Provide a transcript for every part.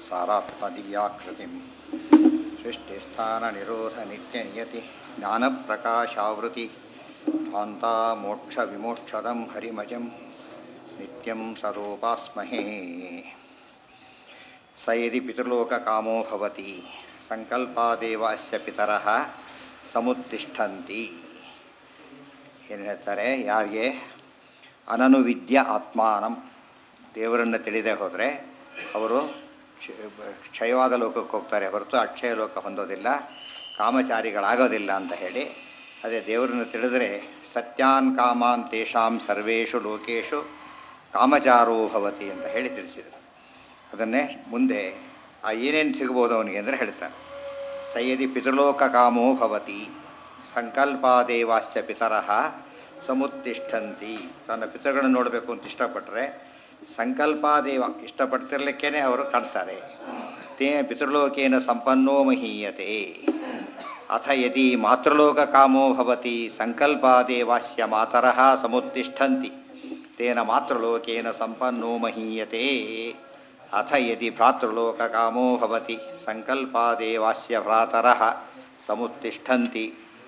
सारात्मदिव्याकृतिं सृष्टिस्थाननिरोधनित्यनियति ज्ञानप्रकाशावृति ध्वान्ता मोक्षविमोक्षदं हरिमजं नित्यं सदोपास्महे स यदि पितृलोककामो भवति ಸಂಕಲ್ಪಾದೇವಾಸ್ಯ ಪಿತರಃ ಸಮುತ್ತಿಷ್ಠಂತಿ ಏನು ಹೇಳ್ತಾರೆ ಯಾರಿಗೆ ಅನನುವಿದ್ಯ ಆತ್ಮಾನಂ ದೇವರನ್ನು ತಿಳಿದೇ ಹೋದರೆ ಅವರು ಕ್ಷಯವಾದ ಲೋಕಕ್ಕೆ ಹೋಗ್ತಾರೆ ಹೊರತು ಅಕ್ಷಯ ಲೋಕ ಹೊಂದೋದಿಲ್ಲ ಕಾಮಚಾರಿಗಳಾಗೋದಿಲ್ಲ ಅಂತ ಹೇಳಿ ಅದೇ ದೇವರನ್ನು ತಿಳಿದರೆ ಸತ್ಯಾನ್ ಕಾಮಾನ್ ತೇಷಾಂ ಸರ್ವೇಷು ಲೋಕೇಶು ಕಾಮಚಾರೋ ಭವತಿ ಅಂತ ಹೇಳಿ ತಿಳಿಸಿದರು ಅದನ್ನೇ ಮುಂದೆ ಆ ಏನೇನು ಸಿಗ್ಬೋದು ಅವನಿಗೆ ಅಂದರೆ ಹೇಳ್ತಾರೆ ಸಯದಿ ಪಿತೃಲೋಕ ಕಾಮೋ ಭವತಿ ಸಂಕಲ್ಪಾದೇವಾಸ್ಯ ಪಿತರಃ ಸಮುತ್ತಿಷ್ಠಂತಿ ತನ್ನ ಪಿತೃಗಳನ್ನು ನೋಡಬೇಕು ಅಂತ ಇಷ್ಟಪಟ್ಟರೆ ಸಂಕಲ್ಪಾದೇವ ಇಷ್ಟಪಡ್ತಿರ್ಲಿಕ್ಕೇ ಅವರು ಕಾಣ್ತಾರೆ ತೇ ಪಿತೃಲೋಕೇನ ಸಂಪನ್ನೋ ಮಹೀಯತೆ ಅಥ ಯದಿ ಮಾತೃಲೋಕ ಕಾಮೋ ಭವತಿ ಸಂಕಲ್ಪಾದೇವಾಸ್ಯ ಮಾತರಃ ಸಮುತ್ತಿಷ್ಠಂತಿ ತೇನ ಮಾತೃಲೋಕೇನ ಸಂಪನ್ನೋ ಮಹೀಯತೆ ಅಥ ಯದಿ ಭ್ರಾತೃಲೋಕಕಾಮೋ ಭವತಿ ಸಂಕಲ್ಪಾದೇವಾಸ್ಯ ಭ್ರಾತರಃ ಸಮುತ್ತಿಷ್ಠಂತಿ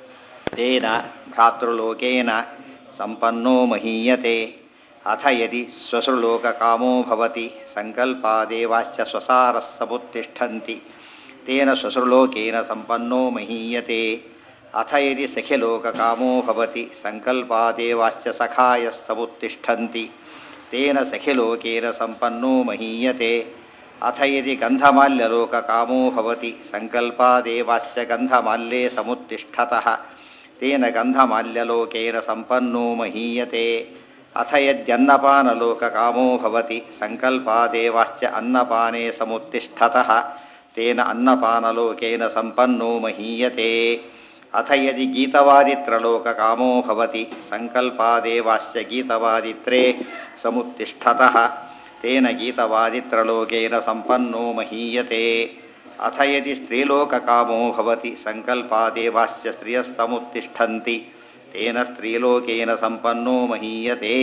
ತೇನ ಭ್ರಾತೃಲೋಕೇನ ಸಂಪನ್ನೋ ಮಹೀಯತೆ ಅಥ ಯದಿ ಸ್ವಸೃಲೋಕಕಾಮೋ ಭವತಿ ಸಂಕಲ್ಪಾದೇವಾಶ್ಚ ಸ್ವಸಾರಃ ಸಮುತ್ತಿಷ್ಠಂತಿ ತೇನ ಸ್ವಸೃಲೋಕೇನ ಸಂಪನ್ನೋ ಮಹೀಯತೆ ಅಥ ಯದಿ ಸಖ್ಯಲೋಕಕಾಮೋ ಭವತಿ ಸಂಕಲ್ಪಾದೇವಾಶ್ಚ ಸಖಾಯಃ ಸಮುತ್ತಿಷ್ಠಂತಿ ತೇನ ಸಖಿಲೋಕೇನ ಸಂಪನ್ನೋ ಮಹೀಯತೆ ಅಥ ಯದಿ ಗಂಧಮಾಲ್ಯಲೋಕಕಾಮೋ ಭವತಿ ಸಂಕಲ್ಪಾದೇವಾಸ್ಯ ಗಂಧಮಾಲ್ಯೇ ಸಮುತ್ತಿಷ್ಠತಃ ತೇನ ಗಂಧಮಾಲ್ಯಲೋಕೇನ ಸಂಪನ್ನೋ ಮಹೀಯತೆ ಅಥ ಯದ್ಯನ್ನಪಾನಲೋಕಕಾಮೋ ಭವತಿ ಸಂಕಲ್ಪಾದೇವಾಶ್ಚ ಅನ್ನಪಾನೇ ಸಮುತ್ತಿಷ್ಠತಃ ತೇನ ಅನ್ನಪಾನಲೋಕೇನ ಸಂಪನ್ನೋ ಮಹೀಯತೆ ಅಥ ಯದಿ ಗೀತವಾದಿತ್ರಲೋಕಕಾಮೋ ಭವತಿ ಸಂಕಲ್ಪಾದೇವಾಸ್ಯ ಗೀತವಾದಿತ್ರೇ ಸಮುತ್ತಿಷ್ಠತಃ ತೇನ ಗೀತವಾದಿತ್ರಲೋಕೇನ ಸಂಪನ್ನೋ ಮಹೀಯತೆ ಅಥ ಯದಿ ಸ್ತ್ರೀಲೋಕಕಾಮೋ ಭವತಿ ಸಂಕಲ್ಪಾದೇವಾಸ್ಯ ಸ್ತ್ರಿಯಸ್ತಮುತ್ತಿಷ್ಠಂತಿ ತೇನ ಸ್ತ್ರೀಲೋಕೇನ ಸಂಪನ್ನೋ ಮಹೀಯತೆ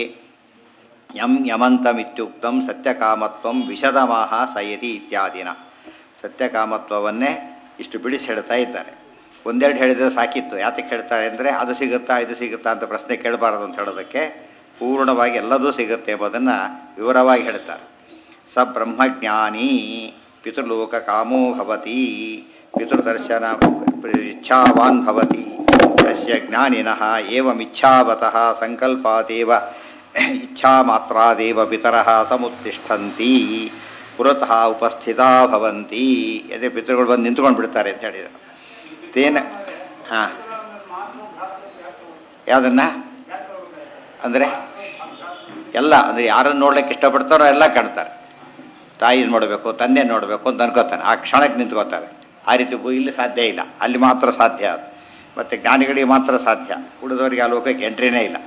ಯಂ ಯಮಂತಮಿತ್ಯುಕ್ತಂ ಸತ್ಯಕಾಮತ್ವಂ ವಿಶದಮಾಹ ಸಯತಿ ಇತ್ಯಾದಿನ ಸತ್ಯಕಾಮತ್ವವನ್ನೇ ಇಷ್ಟು ಬಿಡಿಸಿ ಹೇಳ್ತಾ ಇದ್ದಾರೆ ಒಂದೆರಡು ಹೇಳಿದರೆ ಸಾಕಿತ್ತು ಯಾತಕ್ಕೆ ಹೇಳ್ತಾರೆ ಅಂದರೆ ಅದು ಸಿಗುತ್ತಾ ಇದು ಸಿಗುತ್ತಾ ಅಂತ ಪ್ರಶ್ನೆ ಕೇಳಬಾರದು ಅಂತ ಹೇಳೋದಕ್ಕೆ ಪೂರ್ಣವಾಗಿ ಎಲ್ಲದೂ ಸಿಗುತ್ತೆ ಎಂಬುದನ್ನು ವಿವರವಾಗಿ ಹೇಳ್ತಾರೆ ಸ ಬ್ರಹ್ಮಜ್ಞಾನಿ ಪಿತೃಲೋಕ ಕಾಮೋ ಭವತಿ ಪಿತೃದರ್ಶನ ಇಚ್ಛಾವಾನ್ ಭವತಿ ತಸ್ಯ ಜ್ಞಾನಿನಃ ಏವಮಿಚ್ಛಾವತಃ ಸಂಕಲ್ಪಾದೇವ ಇಚ್ಛಾ ಮಾತ್ರಾದೇವ ಪಿತರಃ ಸಮುತ್ತಿಷ್ಠಂತಿ ಪುರತಃ ಉಪಸ್ಥಿತಾ ಭವಂತಿ ಅದೇ ಪಿತೃಗಳು ಬಂದು ನಿಂತ್ಕೊಂಡು ಬಿಡ್ತಾರೆ ಅಂತ ಹೇಳಿದರು ತೇನ ಹಾಂ ಯಾವುದನ್ನ ಅಂದರೆ ಎಲ್ಲ ಅಂದರೆ ಯಾರನ್ನು ನೋಡ್ಲಿಕ್ಕೆ ಇಷ್ಟಪಡ್ತಾರೋ ಎಲ್ಲ ಕಾಣ್ತಾರೆ ತಾಯಿ ನೋಡಬೇಕು ತಂದೆ ನೋಡಬೇಕು ಅಂತ ಅನ್ಕೋತಾನೆ ಆ ಕ್ಷಣಕ್ಕೆ ನಿಂತ್ಕೋತಾರೆ ಆ ರೀತಿ ಇಲ್ಲಿ ಸಾಧ್ಯ ಇಲ್ಲ ಅಲ್ಲಿ ಮಾತ್ರ ಸಾಧ್ಯ ಅದು ಮತ್ತು ಜ್ಞಾನಿಗಳಿಗೆ ಮಾತ್ರ ಸಾಧ್ಯ ಉಳಿದವರಿಗೆ ಆ ಲೋಕಕ್ಕೆ ಎಂಟ್ರಿನೇ ಇಲ್ಲ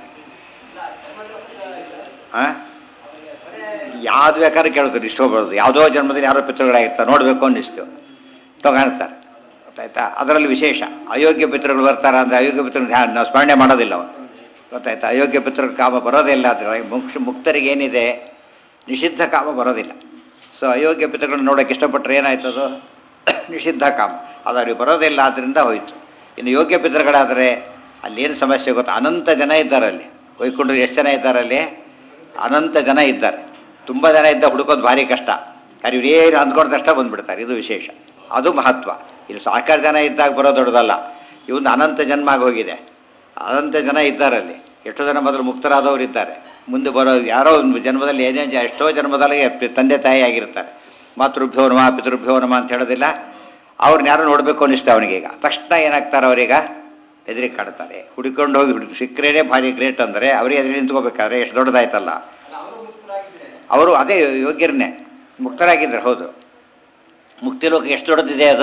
ಹಾಂ ಯಾವ್ದು ಬೇಕಾದ್ರೆ ಕೇಳ್ತಾರೆ ಇಷ್ಟ ಹೋಗ್ಬಾರ್ದು ಯಾವುದೋ ಜನ್ಮದಲ್ಲಿ ಯಾರೋ ಪಿತೃಗಳಾಗಿರ್ತಾರೆ ನೋಡಬೇಕು ಅನ್ನಿಸ್ತು ಕಾಣ್ತಾರೆ ಗೊತ್ತಾಯ್ತಾ ಅದರಲ್ಲಿ ವಿಶೇಷ ಅಯೋಗ್ಯ ಪಿತೃಗಳು ಬರ್ತಾರೆ ಅಂದರೆ ಅಯೋಗ್ಯ ಪಿತೃ ನಾವು ಸ್ಮರಣೆ ಮಾಡೋದಿಲ್ಲ ಅವನು ಗೊತ್ತಾಯ್ತಾ ಅಯೋಗ್ಯ ಪಿತೃ ಕಾಮ ಬರೋದೇ ಇಲ್ಲ ಅದರಲ್ಲಿ ಮುಕ್ಷ ಮುಕ್ತರಿಗೆ ಏನಿದೆ ನಿಷಿದ್ಧ ಕಾಮ ಬರೋದಿಲ್ಲ ಸೊ ಅಯೋಗ್ಯ ಪಿತೃಗಳನ್ನ ನೋಡೋಕೆ ಇಷ್ಟಪಟ್ಟರೆ ಏನಾಯ್ತದು ನಿಷಿದ್ಧ ಕಾಮ ಅದು ಅವ್ರಿಗೆ ಬರೋದಿಲ್ಲ ಆದ್ದರಿಂದ ಹೋಯಿತು ಇನ್ನು ಯೋಗ್ಯ ಪಿತೃಗಳಾದರೆ ಅಲ್ಲೇನು ಸಮಸ್ಯೆ ಗೊತ್ತಾ ಅನಂತ ಜನ ಇದ್ದಾರೆ ಅಲ್ಲಿ ಹೊಯ್ಕೊಂಡು ಎಷ್ಟು ಜನ ಇದ್ದಾರೆ ಅಲ್ಲಿ ಅನಂತ ಜನ ಇದ್ದಾರೆ ತುಂಬ ಜನ ಇದ್ದ ಹುಡುಕೋದು ಭಾರಿ ಕಷ್ಟ ಯಾರು ಇವ್ರು ಏನು ಅಂದ್ಕೊಂಡಷ್ಟೇ ಬಂದುಬಿಡ್ತಾರೆ ಇದು ವಿಶೇಷ ಅದು ಮಹತ್ವ ಇಲ್ಲಿ ಸಾಕಷ್ಟು ಜನ ಇದ್ದಾಗ ಬರೋ ದೊಡ್ಡದಲ್ಲ ಇವೊಂದು ಅನಂತ ಜನ್ಮ ಆಗಿ ಹೋಗಿದೆ ಅನಂತ ಜನ ಇದ್ದಾರಲ್ಲಿ ಎಷ್ಟೋ ಜನ ಮೊದಲು ಮುಕ್ತರಾದವರು ಇದ್ದಾರೆ ಮುಂದೆ ಬರೋ ಯಾರೋ ಒಂದು ಜನ್ಮದಲ್ಲಿ ಏನೇನು ಎಷ್ಟೋ ಜನ್ಮದಲ್ಲಿ ತಂದೆ ತಾಯಿ ಆಗಿರ್ತಾರೆ ಮಾತೃಭ್ಯೋ ನಮ ಪಿತೃಭ್ಯೋ ನಮ ಅಂತ ಹೇಳೋದಿಲ್ಲ ಅವ್ರನ್ನ ಯಾರು ನೋಡಬೇಕು ಅನ್ನಿಸ್ತೆ ಅವನಿಗೆ ಈಗ ತಕ್ಷಣ ಏನಾಗ್ತಾರೆ ಅವರೀಗ ಎದುರಿಗೆ ಕಾಡ್ತಾರೆ ಹುಡುಕೊಂಡು ಹೋಗಿ ಹುಡುಗಿ ಸಿಕ್ಕರೇನೆ ಭಾರಿ ಗ್ರೇಟ್ ಅಂದರೆ ಅವರಿಗೆ ಎದುರು ನಿಂತ್ಕೋಬೇಕಾದ್ರೆ ಎಷ್ಟು ದೊಡ್ಡದಾಯ್ತಲ್ಲ ಅವರು ಅದೇ ಯೋಗ್ಯರನ್ನೇ ಮುಕ್ತರಾಗಿದ್ದಾರೆ ಹೌದು ಮುಕ್ತಿ ಲೋಕ ಎಷ್ಟು ದೊಡ್ಡದಿದೆ ಅದು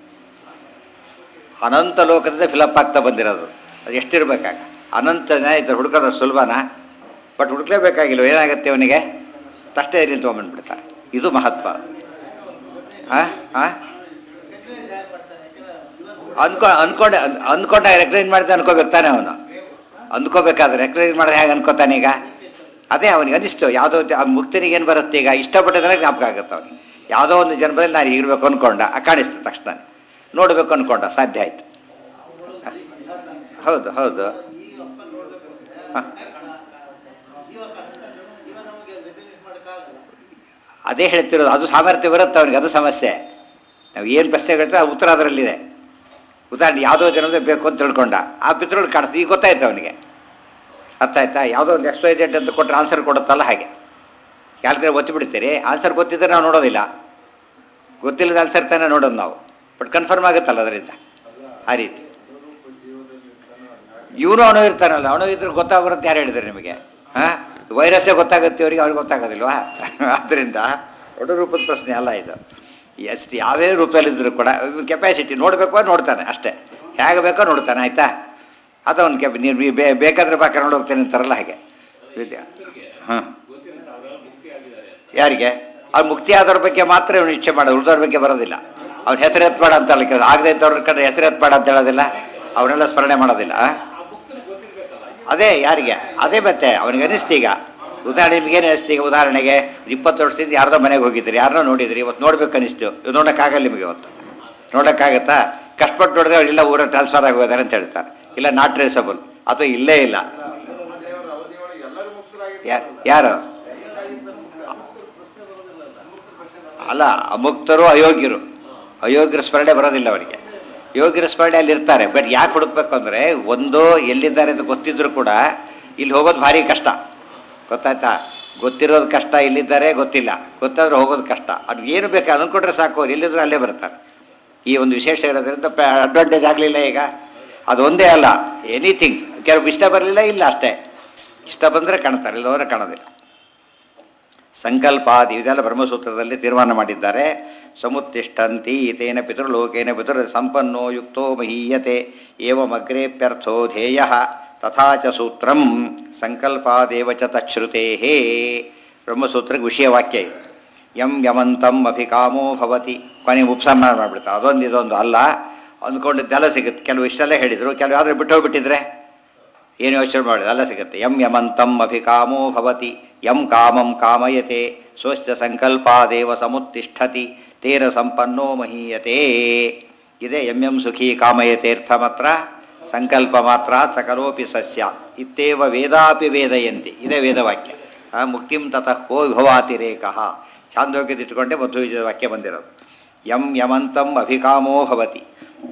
ಅನಂತ ಲೋಕದಿಂದ ಫಿಲಪ್ ಆಗ್ತಾ ಬಂದಿರೋದು ಅದು ಎಷ್ಟಿರ್ಬೇಕಾಗ ಅನಂತ ಜನ ಇದ್ದಾರೆ ಹುಡುಕೋದು ಸುಲಭನಾ ಬಟ್ ಹುಡುಕ್ಲೇಬೇಕಾಗಿಲ್ಲ ಏನಾಗುತ್ತೆ ಅವನಿಗೆ ತಷ್ಟೇ ನಿಂತ್ಕೊಂಡ್ಬಂದ್ಬಿಡ್ತಾರೆ ಇದು ಮಹತ್ವ ಹಾಂ ಹಾಂ ಅನ್ಕೊ ಅನ್ಕೊಂಡೆ ಅಂದ್ಕೊಂಡ ರೆಕಗ್ನೈಸ್ ಮಾಡಿದೆ ಅನ್ಕೋಬೇಕು ತಾನೆ ಅವನು ಅಂದ್ಕೋಬೇಕಾದ್ರೆ ರೆಕಗ್ನೈಸ್ ಮಾಡಿದ್ರೆ ಹೇಗೆ ಅನ್ಕೋತಾನೆ ಈಗ ಅದೇ ಅವನಿಗೆ ಅನಿಸ್ತು ಯಾವುದೋ ಆ ಮುಕ್ತನಿಗೆ ಏನು ಬರುತ್ತೆ ಈಗ ಇಷ್ಟಪಟ್ಟಿದ್ರೆ ಜ್ಞಾಪಕ ಆಗುತ್ತೆ ಅವನಿಗೆ ಯಾವುದೋ ಒಂದು ಜನ್ಮದಲ್ಲಿ ನಾನು ಇರಬೇಕು ಅಂದ್ಕೊಂಡ ಆ ಕಾಣಿಸ್ತು ತಕ್ಷಣ ನೋಡಬೇಕು ಅಂದ್ಕೊಂಡ ಸಾಧ್ಯ ಆಯಿತು ಹೌದು ಹೌದು ಹಾಂ ಅದೇ ಹೇಳ್ತಿರೋದು ಅದು ಸಾಮರ್ಥ್ಯ ಬರುತ್ತೆ ಅವನಿಗೆ ಅದು ಸಮಸ್ಯೆ ನಾವು ಏನು ಪ್ರಶ್ನೆ ಕೇಳ್ತಾರೆ ಆ ಉತ್ತರ ಅದರಲ್ಲಿದೆ ಉದಾಹರಣೆ ಯಾವುದೋ ಜನದ ಬೇಕು ಅಂತ ತಿಳ್ಕೊಂಡ ಆ ಪಿತ್ರೋಳು ಕಾಣಿಸ್ತು ಈಗ ಗೊತ್ತಾಯ್ತು ಅವನಿಗೆ ಅರ್ಥ ಆಯ್ತಾ ಯಾವುದೋ ಒಂದು ಎಕ್ಸ್ ವೈ ಜೆಡ್ ಅಂತ ಕೊಟ್ಟರೆ ಆನ್ಸರ್ ಕೊಡುತ್ತಲ್ಲ ಹಾಗೆ ಕ್ಯಾಲ್ಕುಲೇಟ್ ಒತ್ತಿ ಬಿಡ್ತೀರಿ ಆನ್ಸರ್ ಗೊತ್ತಿದ್ದರೆ ನಾವು ನೋಡೋದಿಲ್ಲ ಗೊತ್ತಿಲ್ಲದ ಆನ್ಸರ್ ತಾನೇ ನೋಡೋದು ನಾವು ಬಟ್ ಕನ್ಫರ್ಮ್ ಆಗುತ್ತಲ್ಲ ಅದರಿಂದ ಆ ರೀತಿ ಇವನು ಅವನು ಇರ್ತಾನಲ್ಲ ಅವನು ಇದ್ರೆ ಗೊತ್ತಾಗ್ಬರುತ್ತೆ ಯಾರು ಹೇಳಿದ್ರು ನಿಮಗೆ ಹಾಂ ವೈರಸ್ಸೇ ಗೊತ್ತಾಗುತ್ತೆ ಅವರಿಗೆ ಅವ್ರಿಗೆ ಗೊತ್ತಾಗೋದಿಲ್ವಾ ಆದ್ದರಿಂದ ದೊಡ್ಡ ರೂಪದ ಪ್ರಶ್ನೆ ಅಲ್ಲ ಇದು ಎಷ್ಟು ಯಾವುದೇ ರೂಪದಲ್ಲಿದ್ದರೂ ಕೂಡ ಕೆಪಾಸಿಟಿ ನೋಡಬೇಕು ನೋಡ್ತಾನೆ ಅಷ್ಟೇ ಹೇಗೆ ಬೇಕೋ ನೋಡ್ತಾನೆ ಆಯಿತಾ ಅದು ಅವ್ನು ಕೆಪ ನೀವು ಬೇ ಬೇಕಾದ್ರೆ ಬೇಕಾದ್ರೆ ನೋಡಿ ಹೋಗ್ತೇನೆ ಅಂತಾರಲ್ಲ ಹಾಗೆ ಹಾಂ ಯಾರಿಗೆ ಅವ್ರು ಮುಕ್ತಿ ಆದವ್ರ ಬಗ್ಗೆ ಮಾತ್ರ ಇವನು ಇಚ್ಛೆ ಮಾಡೋದು ಉಳಿದವ್ರ ಬಗ್ಗೆ ಬರೋದಿಲ್ಲ ಅವ್ನ ಹೆಸರು ಎತ್ಬೇಡ ಅಂತ ಹೇಳಿ ಕೆಲಸ ಆಗದೆ ಇದ್ದವ್ರ ಕಡೆ ಹೆಸರು ಎತ್ಬೇಡ ಅಂತ ಹೇಳೋದಿಲ್ಲ ಅವನ್ನೆಲ್ಲ ಸ್ಮರಣೆ ಮಾಡೋದಿಲ್ಲ ಆ? ಅದೇ ಯಾರಿಗೆ ಅದೇ ಮತ್ತೆ ಅವನಿಗೆ ಅನಿಸ್ತು ಈಗ ಉದಾಹರಣೆ ನಿಮ್ಗೇನು ಅನಿಸ್ತು ಈಗ ಉದಾಹರಣೆಗೆ ಇಪ್ಪತ್ತು ವರ್ಷದಿಂದ ಯಾರ್ದೋ ಮನೆಗೆ ಹೋಗಿದ್ರಿ ಯಾರನ್ನೋ ನೋಡಿದ್ರಿ ಇವತ್ತು ನೋಡ್ಬೇಕು ಅನಿಸ್ತು ಇವ್ ನೋಡೋಕ್ಕಾಗಲ್ಲ ನಿಮಗೆ ಇವತ್ತು ನೋಡೋಕ್ಕಾಗತ್ತಾ ಕಷ್ಟಪಟ್ಟು ನೋಡಿದ್ರೆ ಅವ್ರು ಇಲ್ಲ ಊರ ಟ್ರಾನ್ಸ್ಫರ್ ಆಗಿ ಹೋದಾರೆ ಅಂತ ಹೇಳ್ತಾರೆ ಇಲ್ಲ ನಾಟ್ ಟ್ರೇಸಬಲ್ ಅಥವಾ ಇಲ್ಲೇ ಇಲ್ಲ ಯಾ- ಯಾರು ಅಲ್ಲ ಅಮುಕ್ತರು ಅಯೋಗ್ಯರು ಅಯೋಗ್ಯರ ಸ್ಮರಣೆ ಬರೋದಿಲ್ಲ ಅವರಿಗೆ ಯೋಗ್ಯರ ಸ್ಮರಣೆ ಅಲ್ಲಿ ಇರ್ತಾರೆ ಬಟ್ ಯಾಕೆ ಹುಡುಕ್ಬೇಕು ಅಂದರೆ ಒಂದು ಎಲ್ಲಿದ್ದಾರೆ ಅಂತ ಗೊತ್ತಿದ್ರು ಕೂಡ ಇಲ್ಲಿ ಹೋಗೋದು ಭಾರಿ ಕಷ್ಟ ಗೊತ್ತಾಯ್ತಾ ಗೊತ್ತಿರೋದು ಕಷ್ಟ ಎಲ್ಲಿದ್ದಾರೆ ಗೊತ್ತಿಲ್ಲ ಗೊತ್ತಾದ್ರೆ ಹೋಗೋದು ಕಷ್ಟ ಅದು ಏನು ಬೇಕು ಅನ್ಕೊಂಡ್ರೆ ಸಾಕು ಅವ್ರು ಎಲ್ಲಿದ್ರು ಅಲ್ಲೇ ಬರ್ತಾರೆ ಈ ಒಂದು ವಿಶೇಷ ಇರೋದ್ರಿಂದ ಅಡ್ವಾಂಟೇಜ್ ಆಗಲಿಲ್ಲ ಈಗ ಅದು ಒಂದೇ ಅಲ್ಲ ಎನಿಥಿಂಗ್ ಕೆಲವು ಇಷ್ಟ ಬರಲಿಲ್ಲ ಇಲ್ಲ ಅಷ್ಟೇ ಇಷ್ಟ ಬಂದರೆ ಕಾಣ್ತಾರೆ ಇಲ್ಲದವರೆ ಕಾಣೋದಿಲ್ಲ ಸಂಕಲ್ಪಾದಿ ಇದೆಲ್ಲ ಬ್ರಹ್ಮಸೂತ್ರದಲ್ಲಿ ತೀರ್ಮಾನ ಮಾಡಿದ್ದಾರೆ ಸಮುತ್ತಿಷ್ಠಂತಿ ತೇನ ಪಿತೃಲೋಕೇನ ಪಿತೃ ಸಂಪನ್ನೋ ಯುಕ್ತೋ ಮಹೀಯತೆ ಏವಮಗ್ರೇಪ್ಯರ್ಥೋ ಧ್ಯೇಯ ತಥಾ ಚ ಸೂತ್ರಂ ಸಂಕಲ್ಪಾದೇವ ಚ ತಚ್ಛ್ರುತೇ ಬ್ರಹ್ಮಸೂತ್ರಕ್ಕೆ ವಿಷಯ ವಾಕ್ಯ ಇದು ಯಂ ಯಮಂತಂ ಅಭಿಕಾಮೋ ಭವತಿ ಕೊನೆಗೆ ಉಪಸಂಹಾರ ಮಾಡಿಬಿಡ್ತಾರೆ ಅದೊಂದು ಇದೊಂದು ಅಲ್ಲ ಅಂದ್ಕೊಂಡಿದ್ದೆಲ್ಲ ಸಿಗುತ್ತೆ ಕೆಲವು ಇಷ್ಟೆಲ್ಲ ಹೇಳಿದರು ಕೆಲವು ಯಾವ್ದು ಬಿಟ್ಟು ಹೋಗ್ಬಿಟ್ಟಿದ್ರೆ ಏನು ಯೋಚನೆ ಮಾಡಿದ ಅಲ್ಲ ಸಿಗುತ್ತೆ ಯಂ ಯಮಂತಂ ಅಭಿಕಾಮೋ ಭವತಿ ಯಂ ಕಾಮಂ ಕಾಮಯತೆ ಸ್ವಸ್ಯ ಸಂಕಲ್ಪಾದೇವ ಸಮುತ್ತಿಷ್ಠತಿ ತೇನ ಸಂಪನ್ನೋ ಮಹೀಯತೆ ಇದೆ ಎಂ ಎಂ ಸುಖಿ ಕಾಮಯತೆ ಮಾತ್ರ ಸಂಕಲ್ಪ ಮಾತ್ರ ಸಕಲೋಪಿ ಸಸ್ಯ ಇತ್ತೇವ ವೇದಾಪಿ ವೇದಯಂತಿ ಇದೇ ವೇದವಾಕ್ಯ ಆ, ಮುಕ್ತಿಂ ತತಃ ಕೋ ವಿಭವಾತಿರೇಕ ಛಾಂದೋಗ್ಯದಿಟ್ಟುಕೊಂಡೆ ಮಧ್ವ ವಾಕ್ಯ ಬಂದಿರೋದು ಯಂ ಯಮಂತಂ ಅಭಿಕಾಮೋ ಭವತಿ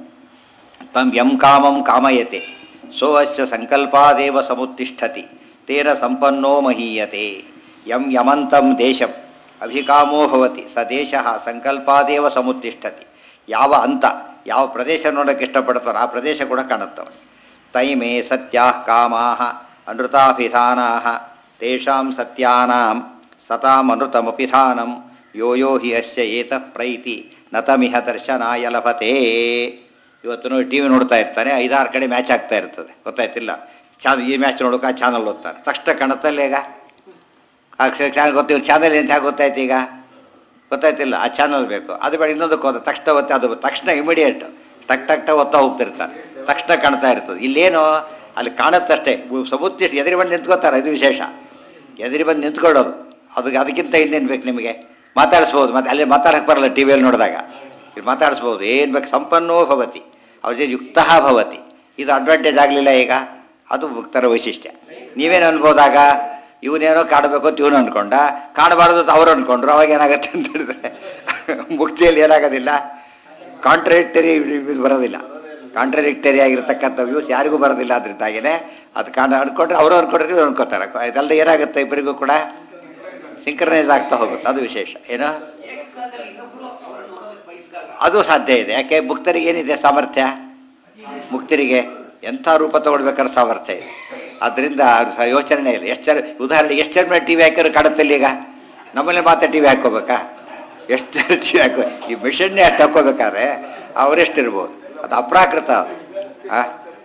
ತಂ ಯಂ ಕಾಮಂ ಕಾಮಯತೆ ಸೋ ಅಸ್ಯ ಸಂಕಲ್ಪಾದೇವ ಸಮುತ್ತಿಷ್ಠತಿ ತೇನ ಸಂಪನ್ನೋ ಮಹೀಯತೆ ಯಂ ಯಮಂತಂ ದೇಶಂ ಅಭಿಕಾಮೋ ಭವತಿ ಸ ದೇಶ ಸಂಕಲ್ಪಾದೇವ ಸಮುತ್ತಿಷ್ಠತಿ ಯಾವ ಅಂತ ಯಾವ ಪ್ರದೇಶ ನೋಡೋಕ್ಕೆ ಇಷ್ಟಪಡ್ತಾನೋ ಆ ಪ್ರದೇಶ ಕೂಡ ಕಾಣುತ್ತವ ತೈಮೇ ಸತ್ಯಾ ಕಾಮಾ ಅನೃತಾಭಿಧಾನಾ ತೇಷಾಂ ಸತ್ಯಾನಾಂ ಸತಾಂ ಅನೃತಮಪಿಧಾನಂ ಯೋ ಯೋ ಹಿ ಅಸ್ಯ ಏತಃ ಪ್ರೈತಿ ನತಮಿಹ ದರ್ಶನಾಯ ಲಭತೆ ಇವತ್ತು ನೋಡಿ ಟಿ ವಿ ನೋಡ್ತಾ ಇರ್ತಾನೆ ಐದಾರು ಕಡೆ ಮ್ಯಾಚ್ ಆಗ್ತಾ ಇರ್ತದೆ ಗೊತ್ತಾಯ್ತಿಲ್ಲ ಚಾನ್ ಈ ಮ್ಯಾಚ್ ನೋಡೋಕೆ ಆ ಚಾನಲ್ ಓದ್ತಾನೆ ತಕ್ಷಣ ಕಾಣುತ್ತಲ್ಲ ಈಗ ಆ ಚಾನಲ್ ಗೊತ್ತಿಲ್ಲ ಚಾನಲ್ ಅಂತ ಹೇಗೆ ಗೊತ್ತಾಯ್ತು ಈಗ ಗೊತ್ತಾಯ್ತಿಲ್ಲ ಆ ಚಾನಲ್ ಬೇಕು ಅದು ಬೇಡ ಇನ್ನೊಂದಕ್ಕೆ ಹೋದ ತಕ್ಷಣ ಒತ್ತೆ ಅದು ತಕ್ಷಣ ಇಮಿಡಿಯೇಟ್ ಟಕ್ ಟಕ್ ಟಕ್ ಒತ್ತಾ ಹೋಗ್ತಿರ್ತಾನೆ ತಕ್ಷಣ ಕಾಣ್ತಾ ಇರ್ತದೆ ಇಲ್ಲೇನು ಅಲ್ಲಿ ಕಾಣುತ್ತಷ್ಟೇ ಸಮುದ್ರ ಎದುರು ಬಂದು ನಿಂತ್ಕೋತಾರೆ ಇದು ವಿಶೇಷ ಎದುರು ಬಂದು ನಿಂತ್ಕೊಳ್ಳೋದು ಅದಕ್ಕೆ ಅದಕ್ಕಿಂತ ಇನ್ನೇನು ಬೇಕು ನಿಮಗೆ ಮಾತಾಡಿಸ್ಬೋದು ಮತ್ತೆ ಅಲ್ಲಿ ಮಾತಾಡಕ್ಕೆ ಬರಲ್ಲ ಟಿ ವಿಯಲ್ಲಿ ನೋಡಿದಾಗ ಇಲ್ಲಿ ಮಾತಾಡಿಸ್ಬೋದು ಏನು ಬೇಕು ಸಂಪನ್ನೋ ಭವತಿ ಅವ್ರ ಜೊತೆ ಯುಕ್ತ ಭವತಿ ಇದು ಅಡ್ವಾಂಟೇಜ್ ಆಗಲಿಲ್ಲ ಈಗ ಅದು ಭಕ್ತರ ವೈಶಿಷ್ಟ್ಯ ನೀವೇನು ಅನ್ಬೋದಾಗ ಇವನೇನೋ ಕಾಡಬೇಕು ಅಂತ ಇವನು ಅನ್ಕೊಂಡ ಕಾಣಬಾರ್ದು ಅಂತ ಅವ್ರು ಅನ್ಕೊಂಡ್ರು ಅವಾಗ ಏನಾಗುತ್ತೆ ಅಂತ ಹೇಳಿದ್ರೆ ಮುಕ್ತಿಯಲ್ಲಿ ಏನಾಗೋದಿಲ್ಲ ಕಾಂಟ್ರಡಿಕ್ಟರಿ ಬರೋದಿಲ್ಲ ಕಾಂಟ್ರಡಿಕ್ಟರಿ ಆಗಿರ್ತಕ್ಕಂಥ ವ್ಯೂಸ್ ಯಾರಿಗೂ ಬರೋದಿಲ್ಲ ಅದರಿಂದಾಗೇನೆ ಅದು ಕಾಣ ಅನ್ಕೊಂಡ್ರೆ ಅವರು ಅನ್ಕೊಂಡ್ರೆ ಇವ್ರು ಅನ್ಕೋತಾರೆ ಇದೆಲ್ಲ ಏನಾಗುತ್ತೆ ಇಬ್ಬರಿಗೂ ಕೂಡ ಸಿಂಕ್ರನೈಸ್ ಆಗ್ತಾ ಹೋಗುತ್ತೆ ಅದು ವಿಶೇಷ ಏನೋ ಅದು ಸಾಧ್ಯ ಇದೆ ಯಾಕೆ ಮುಕ್ತರಿಗೆ ಏನಿದೆ ಸಾಮರ್ಥ್ಯ ಮುಕ್ತರಿಗೆ ಎಂಥ ರೂಪ ತಗೊಳ್ಬೇಕಾದ್ರೆ ಸಾಮರ್ಥ್ಯ ಇದೆ ಅದರಿಂದ ಅವ್ರ ಸ ಯೋಚನೆ ಇಲ್ಲ ಎಷ್ಟು ಜನ ಉದಾಹರಣೆಗೆ ಎಷ್ಟು ಜನ ಟಿ ವಿ ಹಾಕಿದ್ರು ಕಾಣುತ್ತಲ್ಲ ಈಗ ನಮ್ಮಲ್ಲೇ ಮಾತ್ರ ಟಿ ವಿ ಹಾಕ್ಕೋಬೇಕಾ ಎಷ್ಟು ಜನ ಟಿ ವಿ ಹಾಕೋ ಈ ಮಿಷನ್ನೇ ಅಷ್ಟು ಹಾಕ್ಕೋಬೇಕಾದ್ರೆ ಅವರೆಷ್ಟಿರ್ಬೋದು ಅದು ಅಪ್ರಾಕೃತ ಅದು ಆ?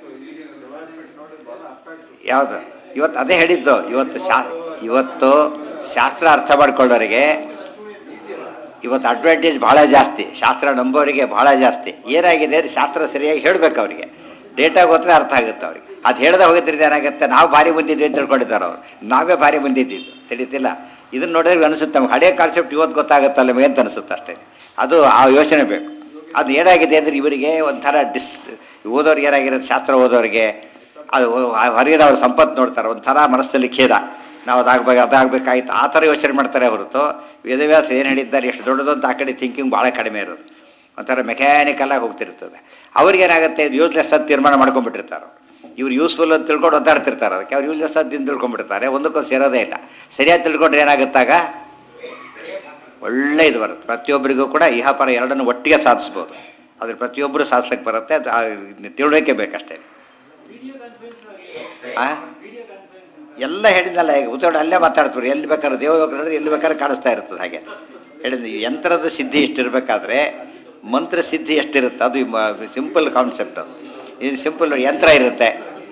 ಯಾವುದು ಇವತ್ತು ಅದೇ ಹೇಳಿದ್ದು ಇವತ್ತು ಶಾ ಇವತ್ತು ಶಾಸ್ತ್ರ ಅರ್ಥ ಮಾಡ್ಕೊಳ್ಳೋರಿಗೆ ಇವತ್ತು ಅಡ್ವಾಂಟೇಜ್ ಭಾಳ ಜಾಸ್ತಿ ಶಾಸ್ತ್ರ ನಂಬೋರಿಗೆ ಭಾಳ ಜಾಸ್ತಿ ಏನಾಗಿದೆ ಅದು ಶಾಸ್ತ್ರ ಸರಿಯಾಗಿ ಹೇಳಬೇಕು ಅವರಿಗೆ ಡೇಟಾ ಗೊತ್ತರೆ ಅರ್ಥ ಆಗುತ್ತೆ ಅವ್ರಿಗೆ ಅದು ಹೇಳ್ದೆ ಹೋಗಿದ್ರಿಂದ ಏನಾಗುತ್ತೆ ನಾವು ಭಾರಿ ಬಂದಿದ್ವಿ ಅಂತ ತಿಳ್ಕೊಂಡಿದ್ದಾರೆ ಅವ್ರು ನಾವೇ ಭಾರಿ ಬಂದಿದ್ದಿದ್ದು ತಿಳಿತಿಲ್ಲ ಇದನ್ನ ನೋಡಿದ್ರೆ ಅನಿಸುತ್ತೆ ನಮ್ಗೆ ಹಳೆಯ ಕಾನ್ಸೆಪ್ಟ್ ಇವತ್ತು ಗೊತ್ತಾಗುತ್ತಲ್ಲ ನಮಗೆ ಅಂತ ಅನಿಸುತ್ತೆ ಅಷ್ಟೇ ಅದು ಆ ಯೋಚನೆ ಬೇಕು ಅದು ಏನಾಗಿದೆ ಅಂದರೆ ಇವರಿಗೆ ಒಂಥರ ಡಿಸ್ ಓದೋರಿಗೆ ಏನಾಗಿರುತ್ತೆ ಶಾಸ್ತ್ರ ಓದೋರಿಗೆ ಅದು ಹೊರಗಿನ ಅವ್ರ ಸಂಪತ್ತು ನೋಡ್ತಾರೆ ಒಂಥರ ಮನಸ್ಸಲ್ಲಿ ಖೇದ ನಾವು ಅದಾಗಬೇಕು ಅದಾಗಬೇಕಾಯ್ತು ಆ ಥರ ಯೋಚನೆ ಮಾಡ್ತಾರೆ ಹೊರತು ವೇದವ್ಯಾಸ ಏನು ಹೇಳಿದ್ದಾರೆ ಎಷ್ಟು ದೊಡ್ಡದು ಅಂತ ಆ ಕಡೆ ಥಿಂಕಿಂಗ್ ಭಾಳ ಕಡಿಮೆ ಇರೋದು ಒಂಥರ ಮೆಕ್ಯಾನಿಕಲ್ ಆಗಿ ಹೋಗ್ತಿರ್ತದೆ ಅವ್ರಿಗೇನಾಗುತ್ತೆ ಇದು ಯೂಸ್ಲೆಸ್ ಅಂತ ತೀರ್ಮಾನ ಮಾಡ್ಕೊಂಡ್ಬಿಟ್ಟಿರ್ತಾರೆ ಇವ್ರು ಯೂಸ್ಫುಲ್ ಅಂತ ತಿಳ್ಕೊಂಡು ಒದ್ದಾಡ್ತಿರ್ತಾರೆ ಅದಕ್ಕೆ ಅವ್ರು ಯೂಸ್ಲೆಸ್ ಅಂತ ತಿಳ್ಕೊಂಡ್ಬಿಡ್ತಾರೆ ಒಂದಕ್ಕೊಂದು ಸೇರೋದೇ ಇಲ್ಲ ಸರಿಯಾಗಿ ತಿಳ್ಕೊಂಡ್ರೆ ಏನಾಗುತ್ತಾಗ ಒಳ್ಳೆ ಇದು ಬರುತ್ತೆ ಪ್ರತಿಯೊಬ್ಬರಿಗೂ ಕೂಡ ಇಹಪರ ಎರಡನ್ನು ಒಟ್ಟಿಗೆ ಸಾಧಿಸ್ಬೋದು ಅದ್ರ ಪ್ರತಿಯೊಬ್ಬರು ಸಾಧಿಸ್ಲಿಕ್ಕೆ ಬರುತ್ತೆ ಅದು ಆ ತಿಳುವಳಿಕೆ ಬೇಕಷ್ಟೇ ಆ? ಎಲ್ಲ ಹೇಳಿದ್ನಲ್ಲ ಈಗ ಉತ್ತರಣ ಅಲ್ಲೇ ಮಾತಾಡ್ತಾರೆ ಎಲ್ಲಿ ಬೇಕಾದ್ರೆ ದೇವ ಬೇಕಾದ್ರೆ ಎಲ್ಲಿ ಬೇಕಾದ್ರೆ ಕಾಣಿಸ್ತಾ ಇರ್ತದೆ ಹಾಗೆ ಹೇಳಿದ್ವಿ ಯಂತ್ರದ ಸಿದ್ಧಿ ಇಷ್ಟಿರ್ಬೇಕಾದ್ರೆ ಮಂತ್ರ ಸಿದ್ಧಿ ಎಷ್ಟಿರುತ್ತೆ ಅದು ಸಿಂಪಲ್ ಕಾನ್ಸೆಪ್ಟ್ ಅದು ಇದು ಸಿಂಪಲ್ ಯಂತ್ರ ಇರುತ್ತೆ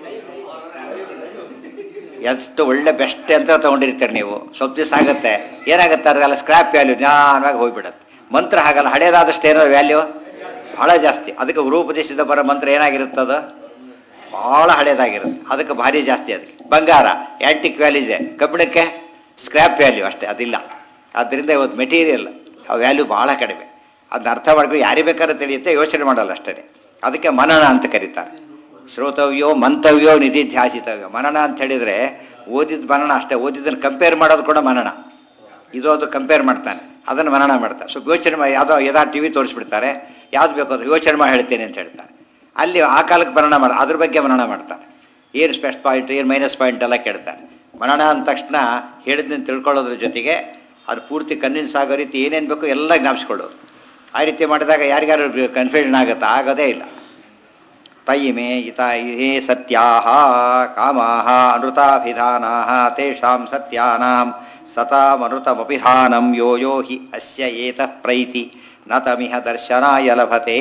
ಎಷ್ಟು ಒಳ್ಳೆ ಬೆಸ್ಟ್ ಯಂತ್ರ ತೊಗೊಂಡಿರ್ತೀರಿ ನೀವು ಸ್ವಲ್ಪ ದಿವಸ ಆಗುತ್ತೆ ಏನಾಗುತ್ತೆ ಅದಕ್ಕೆಲ್ಲ ಸ್ಕ್ರ್ಯಾಪ್ ವ್ಯಾಲ್ಯೂ ಜ್ಞಾನವಾಗಿ ಹೋಗ್ಬಿಡುತ್ತೆ ಮಂತ್ರ ಹಾಗಲ್ಲ ಹಳೇದಾದಷ್ಟು ಏನೋ ವ್ಯಾಲ್ಯೂ ಭಾಳ ಜಾಸ್ತಿ ಅದಕ್ಕೆ ಗುರುಪದೇಶದ ಬರೋ ಮಂತ್ರ ಏನಾಗಿರುತ್ತದು ಭಾಳ ಹಳೇದಾಗಿರುತ್ತೆ ಅದಕ್ಕೆ ಭಾರಿ ಜಾಸ್ತಿ ಅದಕ್ಕೆ ಬಂಗಾರ ಆ್ಯಂಟಿಕ್ ವ್ಯಾಲ್ಯೂ ಇದೆ ಕಬ್ಬಿಣಕ್ಕೆ ಸ್ಕ್ರ್ಯಾಪ್ ವ್ಯಾಲ್ಯೂ ಅಷ್ಟೇ ಅದಿಲ್ಲ ಆದ್ದರಿಂದ ಇವತ್ತು ಮೆಟೀರಿಯಲ್ ಆ ವ್ಯಾಲ್ಯೂ ಭಾಳ ಕಡಿಮೆ ಅದನ್ನ ಅರ್ಥ ಮಾಡ್ಕೊಂಡು ಯಾರಿಗೆ ಬೇಕಾದ್ರೆ ತಿಳಿಯುತ್ತೆ ಯೋಚನೆ ಮಾಡಲ್ಲ ಅಷ್ಟೇ ಅದಕ್ಕೆ ಮನನ ಅಂತ ಕರೀತಾರೆ ಶ್ರೋತವ್ಯೋ ಮಂತವ್ಯೋ ನಿಧಿಧ್ಯಾಸಿತವ್ಯೋ ಮನನ ಅಂತ ಹೇಳಿದರೆ ಓದಿದ ಮನನ ಅಷ್ಟೇ ಓದಿದ್ದನ್ನು ಕಂಪೇರ್ ಮಾಡೋದು ಕೂಡ ಮನನ ಇದು ಅದು ಕಂಪೇರ್ ಮಾಡ್ತಾನೆ ಅದನ್ನು ಮನನ ಮಾಡ್ತಾನೆ ಸೊ ಯೋಚನೆ ಮಾಡಿ ಯಾವುದೋ ಯದಾ ಟಿ ವಿ ತೋರಿಸ್ಬಿಡ್ತಾರೆ ಯಾವ್ದು ಬೇಕು ಅದು ಯೋಚನೆ ಮಾಡಿ ಹೇಳ್ತೇನೆ ಅಂತ ಹೇಳ್ತಾರೆ ಅಲ್ಲಿ ಆ ಕಾಲಕ್ಕೆ ಮನನ ಮಾಡ ಅದ್ರ ಬಗ್ಗೆ ಮನನ ಮಾಡ್ತಾನೆ ಏನು ಸ್ಪೆಷಲ್ ಪಾಯಿಂಟ್ ಏನು ಮೈನಸ್ ಪಾಯಿಂಟ್ ಎಲ್ಲ ಕೇಳ್ತಾನೆ ಮನನ ಅಂದ ತಕ್ಷಣ ಹೇಳಿದ್ದನ್ನು ತಿಳ್ಕೊಳ್ಳೋದ್ರ ಜೊತೆಗೆ ಅದು ಪೂರ್ತಿ ಕನ್ವಿನ್ಸ್ ಆಗೋ ರೀತಿ ಏನೇನು ಬೇಕು ಎಲ್ಲ ಜ್ಞಾಪಿಸ್ಕೊಳ್ಳೋದು ಆ ರೀತಿ ಮಾಡಿದಾಗ ಯಾರಿಗಾರು ಕನ್ಫ್ಯೂಷನ್ ಆಗುತ್ತಾ ಆಗೋದೇ ಇಲ್ಲ ತಯಿಮೆ ಇತ ಇಹೇ ಸತ್ಯಾಹ ಕಾಮಾಹ ಅನೃತಾಭಿಧಾನಾಹ ತೇಷಾಂ ಸತ್ಯಾನಾಂ ಸತಾಮನೃತಮಪಿಧಾನಂ ಯೋ ಯೋ ಹಿ ಅಸ್ಯ ಏತಃ ಪ್ರೈತಿ ನ ತಮಿಹ ದರ್ಶನಾಯ ಲಭತೆ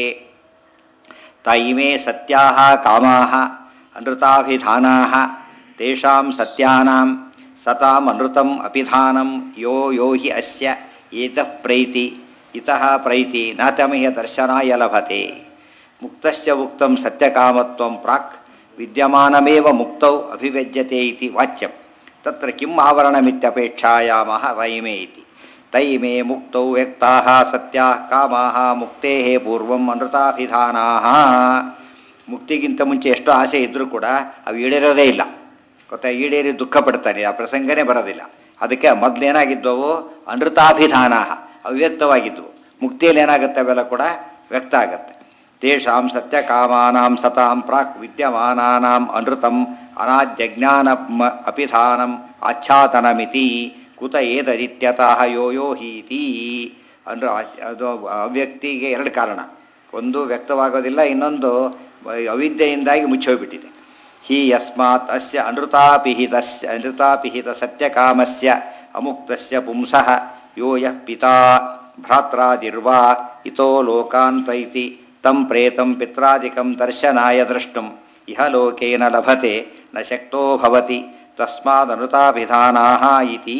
ತಯಿಮೆ ಸತ್ಯಾಹ ಕಾಮಾಹ ಅನೃತಾಭಿಧಾನಾಹ ತೇಷಾಂ ಸತ್ಯಾನಾಂ ಸತಾಮನೃತಂ ಅಪಿಧಾನಂ ಯೋ ಯೋ ಹಿ ಅಸ್ಯ ಏತಃ ಪ್ರೈತಿ ಇತಃ ಪ್ರೈತಿ ನ ತಮಿಹ ದರ್ಶನಾಯ ಲಭತೆ ಮುಕ್ತಶ್ಚ ಉಕ್ತಂ ಸತ್ಯಕಾಮತ್ವಂ ಪ್ರಾಕ್ ವಿದ್ಯಮಾನಮೇವ ಮುಕ್ತೌ ಅಭಿವ್ಯಜ್ಯತೆ ಇತಿ ವಾಚ್ಯಂ ತತ್ರ ಕಿಂ ಆವರಣಮಿತ್ಯಪೇಕ್ಷಾಯಾಮಃ ರೈಮೆ ಇತಿ ತೈಮೇ ಮುಕ್ತೌ ವ್ಯಕ್ತಾಃ ಸತ್ಯಾಃ ಕಾಮಾಃ ಮುಕ್ತೇಃ ಪೂರ್ವಂ ಅನೃತಾಭಿಧಾನಾಃ ಮುಕ್ತಿಗಿಂತ ಮುಂಚೆ ಎಷ್ಟೋ ಆಸೆ ಇದ್ದರೂ ಕೂಡ ಅವು ಈಡೇರೋದೇ ಇಲ್ಲ ಗೊತ್ತಾ ಈಡೇರಿ ದುಃಖ ಪಡ್ತಾನೆ ಆ ಪ್ರಸಂಗನೇ ಬರೋದಿಲ್ಲ ಅದಕ್ಕೆ ಮೊದಲೇನಾಗಿದ್ದವು ಅನೃತಾಭಿಧಾನ ಅವ್ಯಕ್ತವಾಗಿದ್ದವು ಮುಕ್ತಿಯಲ್ಲಿ ಏನಾಗುತ್ತೆ ಅವೆಲ್ಲ ಕೂಡ ವ್ಯಕ್ತ ಆಗುತ್ತೆ ತೇಷಾಂ ಸತ್ಯಕಾಮಾನಾಂ ಸತಾಂ ಪ್ರಾಕ್ ವಿದ್ಯಮಾನಾನಾಂ ಅನೃತಂ ಅನಾದ್ಯಜ್ಞಾನ ಅಪಿಧಾನಂ ಆಚ್ಛಾದನಮಿತಿ ಕುತ ಏತದಿತ್ಯತಃ ಯೋ ಯೋ ಹೀತಿ ಅಂದ್ರೆ ಆಚ್- ಅದು ಅವ್ಯಕ್ತಿಗೆ ಎರಡು ಕಾರಣ ಒಂದು ವ್ಯಕ್ತವಾಗೋದಿಲ್ಲ ಇನ್ನೊಂದು ಅವಿದ್ಯೆಯಿಂದಾಗಿ ಮುಚ್ಚೋಗ್ಬಿಟ್ಟಿದೆ ಹಿ ಯಸ್ಮಾತ್ ಅಸ್ಯ ಅನೃತಾಪಿಹಿತಸ್ಯ ಅನೃತಾಪಿಹಿತ ಸತ್ಯಕಾಮಸ್ಯ ಅಮುಕ್ತಸ್ಯ ಪುಂಸಃ ಯೋ ಯಃ ಪಿತಾ ಭ್ರಾತ್ರಾದಿರ್ವಾ ಇತೋ ಲೋಕಾನ್ ಪ್ರೈತಿ ತಂ ಪ್ರೇತಂ ಪಿತ್ರಾದಿಕಂ ದರ್ಶನಾಯ ದ್ರಷ್ಟುಂ ಇಹ ಲೋಕೇನ ಲಭತೆ ನ ಶಕ್ತೋ ಭವತಿ ತಸ್ಮಾದನೃತಾಭಿಧಾನಾಃ ಇತಿ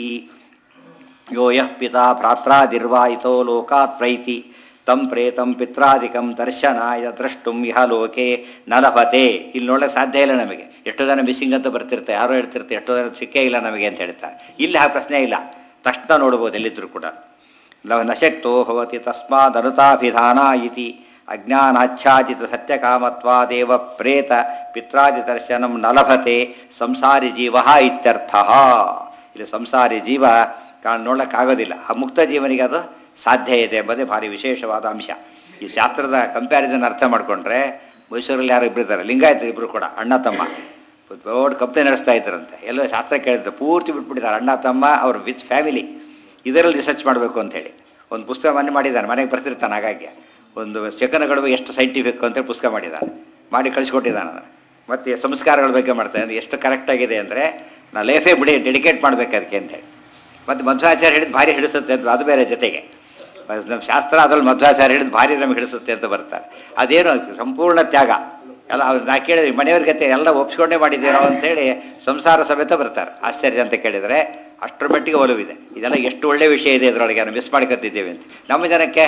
ಯೋ ಯಃ ಪಿತಾ ಭ್ರಾತ್ರಾದಿರ್ವಾ ಇತೋ ಲೋಕಾತ್ ಪ್ರೈತಿ ತಂ ಪ್ರೇತಂ ಪಿತ್ರಾದಿಕಂ ದರ್ಶನಾಯ ದ್ರಷ್ಟುಂ ಇಹ ಲೋಕೆ ನ ಲಭತೆ ಇಲ್ಲಿ ನೋಡಕ್ಕೆ ಸಾಧ್ಯ ಇಲ್ಲ ನಮಗೆ ಎಷ್ಟೋ ಜನ ಮಿಸ್ಸಿಂಗ್ ಅಂತ ಬರ್ತಿರ್ತಾರೆ ಯಾರೋ ಹೇಳ್ತಿರ್ತಾರೆ ಎಷ್ಟೋ ಜನ ಸಿಕ್ಕೇ ಇಲ್ಲ ನಮಗೆ ಅಂತ ಹೇಳ್ತಾರೆ ಇಲ್ಲಿ ಆ ಪ್ರಶ್ನೆ ಇಲ್ಲ ತಕ್ಷಣ ನೋಡ್ಬೋದು ಎಲ್ಲಿದ್ದರೂ ಕೂಡ ನ ನಶಕ್ತೋ ಭವತಿ ತಸ್ಮಾದನುತಾಭಿಧಾನ ಇತಿ ಅಜ್ಞಾನಾಚ್ಛಾದಿತ ಸತ್ಯಕಾಮತ್ವಾದೇವ ಪ್ರೇತ ಪಿತ್ರಾದಿ ದರ್ಶನಂ ನ ಲಭತೆ ಸಂಸಾರಿ ಜೀವ ಇತ್ಯರ್ಥ ಇಲ್ಲಿ ಸಂಸಾರಿ ಜೀವ ಕಾಣ್ ನೋಡೋಕ್ಕಾಗೋದಿಲ್ಲ ಆ ಮುಕ್ತ ಜೀವನಿಗೆ ಅದು ಸಾಧ್ಯ ಇದೆ ಎಂಬುದೇ ಭಾರಿ ವಿಶೇಷವಾದ ಅಂಶ ಈ ಶಾಸ್ತ್ರದ ಕಂಪ್ಯಾರಿಸನ್ ಅರ್ಥ ಮಾಡಿಕೊಂಡ್ರೆ ಮೈಸೂರಲ್ಲಿ ಯಾರು ಇಬ್ಬರು ಇದ್ದಾರೆ ಲಿಂಗಾಯತರು ಇಬ್ಬರು ಕೂಡ ಅಣ್ಣ ತಮ್ಮ ದೊಡ್ಡ ಕಂಪ್ನಿ ನಡೆಸ್ತಾ ಇದ್ರಂತೆ ಎಲ್ಲೋ ಶಾಸ್ತ್ರ ಕೇಳಿದ್ರು ಪೂರ್ತಿ ಬಿಟ್ಬಿಟ್ಟಿದ್ದಾರೆ ಅಣ್ಣ ತಮ್ಮ ಅವ್ರ ವಿತ್ ಫ್ಯಾಮಿಲಿ ಇದರಲ್ಲಿ ರಿಸರ್ಚ್ ಮಾಡಬೇಕು ಅಂತೇಳಿ ಒಂದು ಪುಸ್ತಕ ಮನೆ ಮಾಡಿದ್ದಾನೆ ಮನೆಗೆ ಬರ್ತಿರ್ತಾನೆ ಹಾಗಾಗಿ ಒಂದು ಶಕನಗಳು ಎಷ್ಟು ಸೈಂಟಿಫಿಕ್ ಅಂತೇಳಿ ಪುಸ್ತಕ ಮಾಡಿದ್ದಾನೆ ಮಾಡಿ ಕಳಿಸ್ಕೊಟ್ಟಿದ್ದಾನೆ ಅದನ್ನು ಮತ್ತು ಸಂಸ್ಕಾರಗಳ ಬಗ್ಗೆ ಮಾಡ್ತಾನೆ ಅದು ಎಷ್ಟು ಕರೆಕ್ಟಾಗಿದೆ ಅಂದರೆ ನಾ ಲೈಫೇ ಬಿಡಿ ಡೆಡಿಕೇಟ್ ಮಾಡಬೇಕು ಅದಕ್ಕೆ ಅಂತೇಳಿ ಮತ್ತು ಮಧ್ವಾಚಾರ್ಯ ಹೇಳಿದ್ದು ಭಾರಿ ಹಿಡಿಸುತ್ತೆ ಅಂತ ಅದು ಬೇರೆ ಜೊತೆಗೆ ನಮ್ಮ ಶಾಸ್ತ್ರ ಅದ್ರಲ್ಲಿ ಮಧ್ವಾಚಾರ್ಯ ಹೇಳಿದ್ದು ಭಾರಿ ನಮಗೆ ಹಿಡಿಸುತ್ತೆ ಅಂತ ಬರ್ತಾರೆ ಅದೇನು ಸಂಪೂರ್ಣ ತ್ಯಾಗ ಎಲ್ಲ ಅವ್ರು ನಾ ಕೇಳಿದ್ವಿ ಮನೆಯವ್ರ ಗತೆ ಎಲ್ಲ ಒಪ್ಸ್ಕೊಂಡೇ ಮಾಡಿದ್ದೀರೋ ಅಂತೇಳಿ ಸಂಸಾರ ಸಮೇತ ಬರ್ತಾರೆ ಆಶ್ಚರ್ಯ ಅಂತ ಕೇಳಿದರೆ ಅಷ್ಟರ ಮಟ್ಟಿಗೆ ಒಲವಿದೆ ಇದೆಲ್ಲ ಎಷ್ಟು ಒಳ್ಳೆ ವಿಷಯ ಇದೆ ಇದರೊಳಗೆ ನಾವು ಮಿಸ್ ಮಾಡ್ಕೊತಿದ್ದೇವೆ ಅಂತ ನಮ್ಮ ಜನಕ್ಕೆ